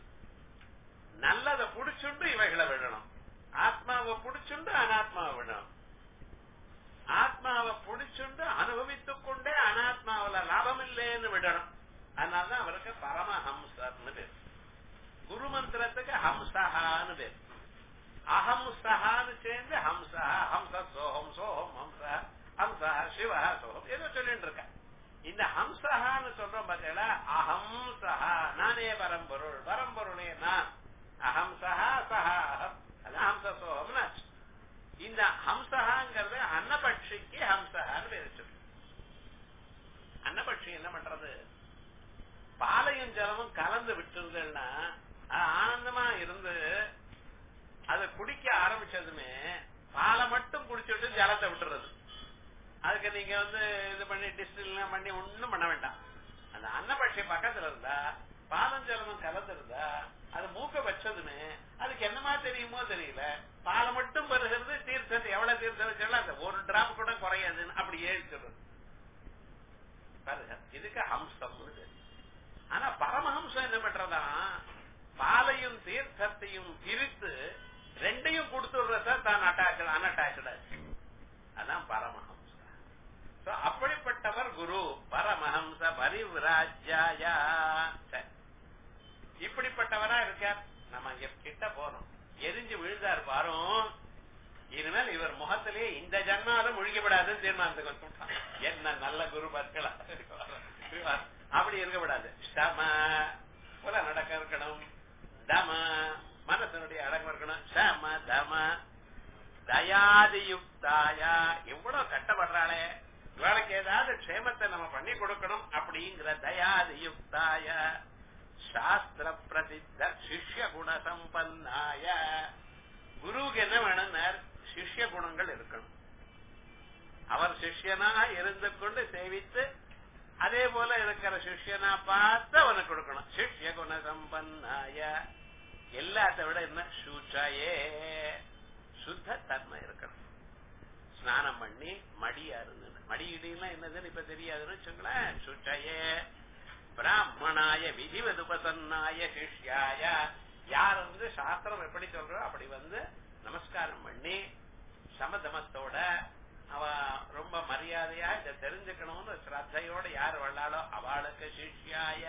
Speaker 1: நல்லதை புடிச்சுண்டு இவைகளை விடணும் ஆத்மாவை புடிச்சுண்டு அனாத்மாவை விடணும் ஆத்மாவை புடிச்சுண்டு அனுபவித்துக் கொண்டே அனாத்மாவில லாபம் இல்லைன்னு விடணும் அதனாலதான் அவருக்கு பரமஹம்சர்னு பேர் குரு மந்திரத்துக்கு ஹம்சஹான்னு பேர் அகம் சஹான்னு சேர்ந்து ஹம்சா ஹம்ச சோகம் சோகம் ஹம்ச ஹம்சா சிவ சோகம் ஏதோ சொல்லிட்டு இருக்க இந்த ஹம்சஹான்னு சொல்றோம் பார்த்தீங்களா அகம் சஹா நானே பரம்பொருள் பரம்பொருளே நான் அகம் சஹா சஹா அகம் அதான் ஹம்ச சோகம்னு ஆச்சு இந்த ஹம்சஹாங்கிறது அன்னபட்சிக்கு ஹம்சஹான்னு பேர் சொல்லு அன்னபட்சி என்ன பண்றது பாலையும் ஜலமும் கலந்து விட்டுருதுன்னா ஆனந்தமா இருந்து அதை குடிக்க ஆரம்பிச்சதுமே பாலை மட்டும் குடிச்சுட்டு ஜலத்தை விட்டுறது அதுக்கு நீங்க வந்து இது பண்ணி டிஸ்டில் பண்ணி ஒண்ணும் பண்ண வேண்டாம் அந்த அன்னபட்சி பக்கத்துல இருந்தா பாலம் ஜலமும் கலந்து இருந்தா அது மூக்க வச்சதுமே அதுக்கு என்னமா தெரியுமோ தெரியல பாலை மட்டும் வருகிறது தீர்த்தத்தை எவ்வளவு தீர்த்தம் வச்சாலும் அந்த ஒரு டிராப் கூட குறையாதுன்னு அப்படி ஏழிச்சிடுறது பாருங்க இதுக்கு ஹம்சம் ஆனா பரமஹம்சம் என்ன பண்றதா பாலையும் தீர்த்தத்தையும் பிரித்து ரெண்டையும் கொடுத்துடுறத தான் அட்டாச்சு அன்அட்டாச்சா அதான் பரமஹம்ச அப்படிப்பட்டவர் குரு பரமஹம்ச பரிவிராஜ்யாயா இப்படிப்பட்டவரா இருக்கார் நம்ம இங்க கிட்ட போறோம் எரிஞ்சு விழுந்தார் பாரும் இனிமேல் இவர் முகத்திலே இந்த ஜன்மாலும் முழுகிவிடாதுன்னு தீர்மானத்துக்கு வந்துட்டான் என்ன நல்ல குரு பற்களா அப்படி இருக்கக்கூடாது சம போல நடக்க இருக்கணும் தம மனசனுடைய அடக்கம் இருக்கணும் சம தம தயாதியுக்தாயா எவ்வளவு கட்டப்படுறாளே இவளுக்கு ஏதாவது க்ஷேமத்தை நம்ம பண்ணி கொடுக்கணும் அப்படிங்கிற தயாதியுக்தாய சாஸ்திர பிரசித்த சிஷ்ய குண சம்பன்னாய குருவுக்கு என்ன வேணும்னா சிஷ்ய குணங்கள் இருக்கணும் அவர் சிஷ்யனா இருந்து கொண்டு சேவித்து அதே போல இருக்கிற சிஷ்யனா பார்த்து அவனுக்கு கொடுக்கணும் சிஷ்ய குண சம்பன்னாய எல்லாத்த விட என்ன சூச்சாயே சுத்த தன்மை இருக்கணும் ஸ்நானம் பண்ணி மடியா இருந்து மடி இடியெல்லாம் என்னதுன்னு இப்ப தெரியாதுன்னு வச்சுங்களேன் சுச்சாயே பிராமணாய விதிவதுபசன்னாய சிஷ்யாய யார் வந்து சாஸ்திரம் எப்படி சொல்றோ அப்படி வந்து நமஸ்காரம் பண்ணி சமதமத்தோட அவ ரொம்ப மரியாதையா இதை தெரிஞ்சுக்கணும்னு ஸ்ரத்தையோட யார் வந்தாலோ அவளுக்கு சிஷ்யாய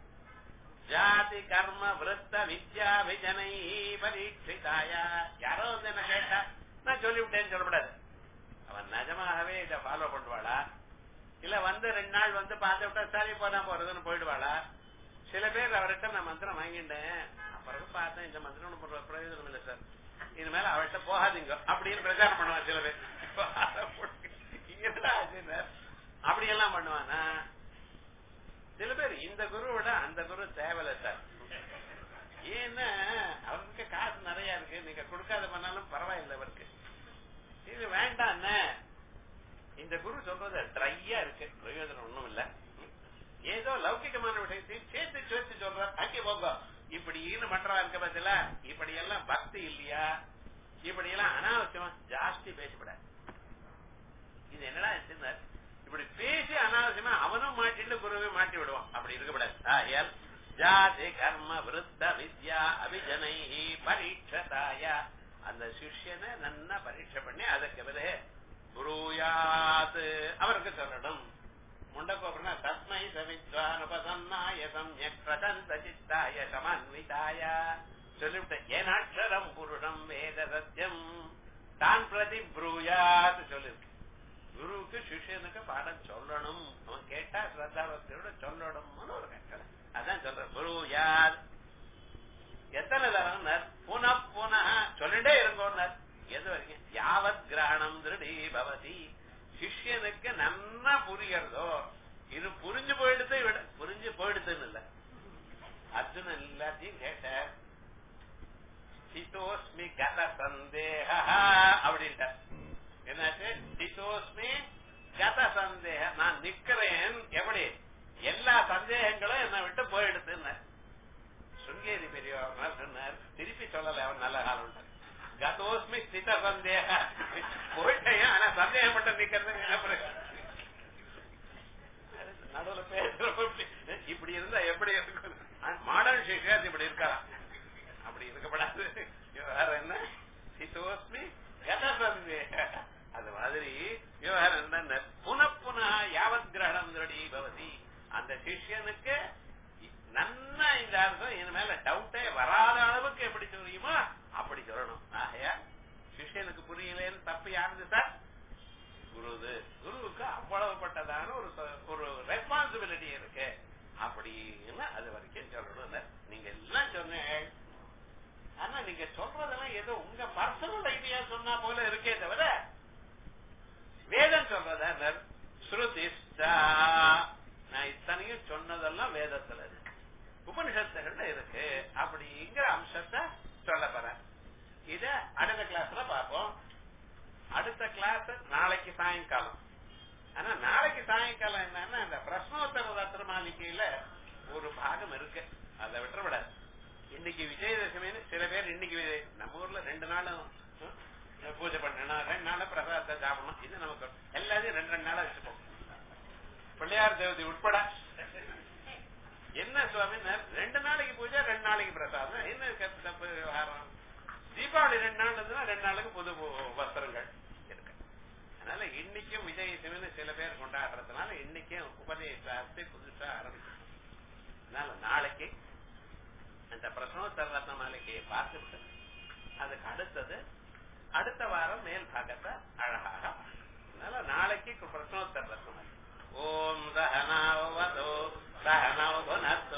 Speaker 1: ஜாதி கர்ம விருத்த வித்யா விஜனை பரீட்சிதாய யாரோ வந்து என்ன கேட்டா நான் சொல்லிவிட்டேன்னு சொல்லக்கூடாது அவன் நிஜமாகவே இதை ஃபாலோ பண்ணுவாளா இல்ல வந்து ரெண்டு நாள் வந்து பார்த்து விட்டா சரி போனா போறதுன்னு போயிடுவாளா சில பேர் அவர்கிட்ட நான் மந்திரம் வாங்கிட்டேன் அப்புறம் பார்த்தேன் இந்த மந்திரம் ஒன்றும் பிரயோஜனம் இல்லை சார் இனிமேல அவள்கிட்ட போகாதீங்க அப்படின்னு பிரச்சாரம் பண்ணுவான் சில பேர் இப்ப அதை போட்டு, என்னடா ஆச்சுன்னு, அப்படியெல்லாம் பண்ணுவானா சில பேர் இந்த குருவோட அந்த குரு தேவையில்ல சார் ஏன்னா அவருக்கு காசு நிறைய இருக்கு நீங்க கொடுக்காத பண்ணாலும் பரவாயில்லை அவருக்கு இது வேண்டாம் இந்த குரு சொல்றது ட்ரையா இருக்கு பிரயோஜனம் ஒண்ணும் இல்ல ஏதோ லௌகிகமான விஷயத்தையும் சேர்த்து சேர்த்து சொல்றார் அங்கே போங்க இப்படின்னு மற்றவா இருக்க பத்தில இப்படி எல்லாம் பக்தி இல்லையா இப்படி எல்லாம் அனாவசியமா ஜாஸ்தி பேசப்படாது இது என்னடா சின்ன இப்படி பேசி அனாவசியமா அவனும் மாட்டிட்டு குருவே மாட்டி விடுவான் அப்படி இருக்கக்கூடாது ஆயால் ஜாதி கர்ம விருத்த வித்யா அபிஜனை பரீட்சதாய அந்த சிஷ்யனை நன்னா பரீட்சை பண்ணி அதுக்கு பிறகு குருயாத் அவருக்கு சொல்லணும் முண்டகோபுரனா தஸ்மை சவித்வானுபசன்னாய சம்யக் பிரதந்த சித்தாய சமன்விதாய சொல்லிவிட்டேன் ஏனாட்சரம் புருஷம் வேத சத்தியம் தான் பிரதி ப்ரூயாத் சொல்லிருக்கு குருவுக்கு சிஷ்யனுக்கு பாடம் சொல்லணும் அவன் கேட்டா ஸ்ரத்தாபக்தியோட சொல்லணும்னு ஒரு கட்டளை அதான் சொல்ற ப்ரூயாத் எத்தனை தரம் புன புன சொல்லிட்டே இருங்கோன்னார் எது வரைக்கும் யாவத் கிரகணம் திருடி பவதி சிஷ்யனுக்கு நன்னா புரியறதோ இது புரிஞ்சு போயிடுது விட புரிஞ்சு போயிடுதுன்னு இல்ல அர்ஜுனன் எல்லாத்தையும் கேட்டார் சிதோஸ்மி கத சந்தேக அப்படின்ட்டார் என்னாச்சு சிதோஸ்மி கத சந்தேக நான் நிக்கிறேன் எப்படி எல்லா சந்தேகங்களும் என்னை விட்டு போயிடுதுன்னு சுங்கேரி பெரியவங்க சொன்னார் திருப்பி சொல்லல அவன் நல்ல காலம் கதோஸ்மி ஸ்தித சந்தேக போயிட்டேன் ஆனா சந்தேகம் மட்டும் நிக்கிறது நடுவுல பேசுறப்ப இப்படி இருந்தா எப்படி இருக்கும் மாடர்ன் ஷேக்காது இப்படி இருக்கலாம் அப்படி இருக்கப்படாது வேற என்ன சிதோஸ்மி கத சந்தேக அது மாதிரி விவகாரம் என்ன புன புன யாவத் கிரகணம் பவதி அந்த சிஷ்யனுக்கு நன்னா இந்த அர்த்தம் இது மேல டவுட்டே வராத அளவுக்கு எப்படி சொல்லியுமோ அப்படி சொல்லணும் ஆகையா சிஷ்யனுக்கு புரியலன்னு தப்பு யாருது சார் குருது குருவுக்கு அவ்வளவுப்பட்டதான ஒரு ஒரு ரெஸ்பான்சிபிலிட்டி இருக்கு அப்படின்னு அது வரைக்கும் சொல்லணும் நீங்க எல்லாம் சொன்னீங்க ஆனா நீங்க சொல்றதெல்லாம் ஏதோ உங்க பர்சனல் ஐடியா சொன்னா போல இருக்கே தவிர வேதம் சொல்றத ஸ்ருதிஷ்டா நான் இத்தனையும் சொன்னதெல்லாம் வேதத்துல இருக்கு உபனிஷத்துகள்ல இருக்கு அப்படிங்கிற அம்சத்தை சொல்ல போறேன் இத அடுத்த கிளாஸ்ல பார்ப்போம் அடுத்த கிளாஸ் நாளைக்கு சாயங்காலம் ஆனா நாளைக்கு சாயங்காலம் என்னன்னா இந்த பிரஸ்னோத்தர ரத்ன மாளிகையில ஒரு பாகம் இருக்கு அதை விட்டுறவிடாது இன்னைக்கு விஜயதசமின்னு சில பேர் இன்னைக்கு விஜய் நம்ம ஊர்ல ரெண்டு நாளும் பூஜை பண்ணணும் ரெண்டு நாளும் பிரசாதத்தை சாப்பிடணும் இது நமக்கு எல்லாத்தையும் ரெண்டு ரெண்டு நாளா வச்சுப்போம் பிள்ளையார் தேவதை உட்பட என்ன சுவாமி ரெண்டு நாளைக்கு பூஜை ரெண்டு நாளைக்கு பிரசாதம் என்ன தப்பு விவகாரம் தீபாவளி ரெண்டு நாள் இருந்ததுன்னா ரெண்டு நாளுக்கு புது வஸ்திரங்கள் இருக்கு அதனால இன்னைக்கும் விஜய் சிவன் சில பேர் கொண்டாடுறதுனால இன்னைக்கும் உபதேசாஸ்தி புதுசா ஆரம்பிச்சு அதனால நாளைக்கு அந்த பிரசனோத்தர ரத்ன மாளிகையை பார்த்துட்டு அதுக்கு அடுத்தது அடுத்த வாரம் மேல் பாகத்தை அழகாக அதனால நாளைக்கு பிரசனோத்தர ரத்ன மாளிகை ஓம் சகனாவதோ சகனோ புனத்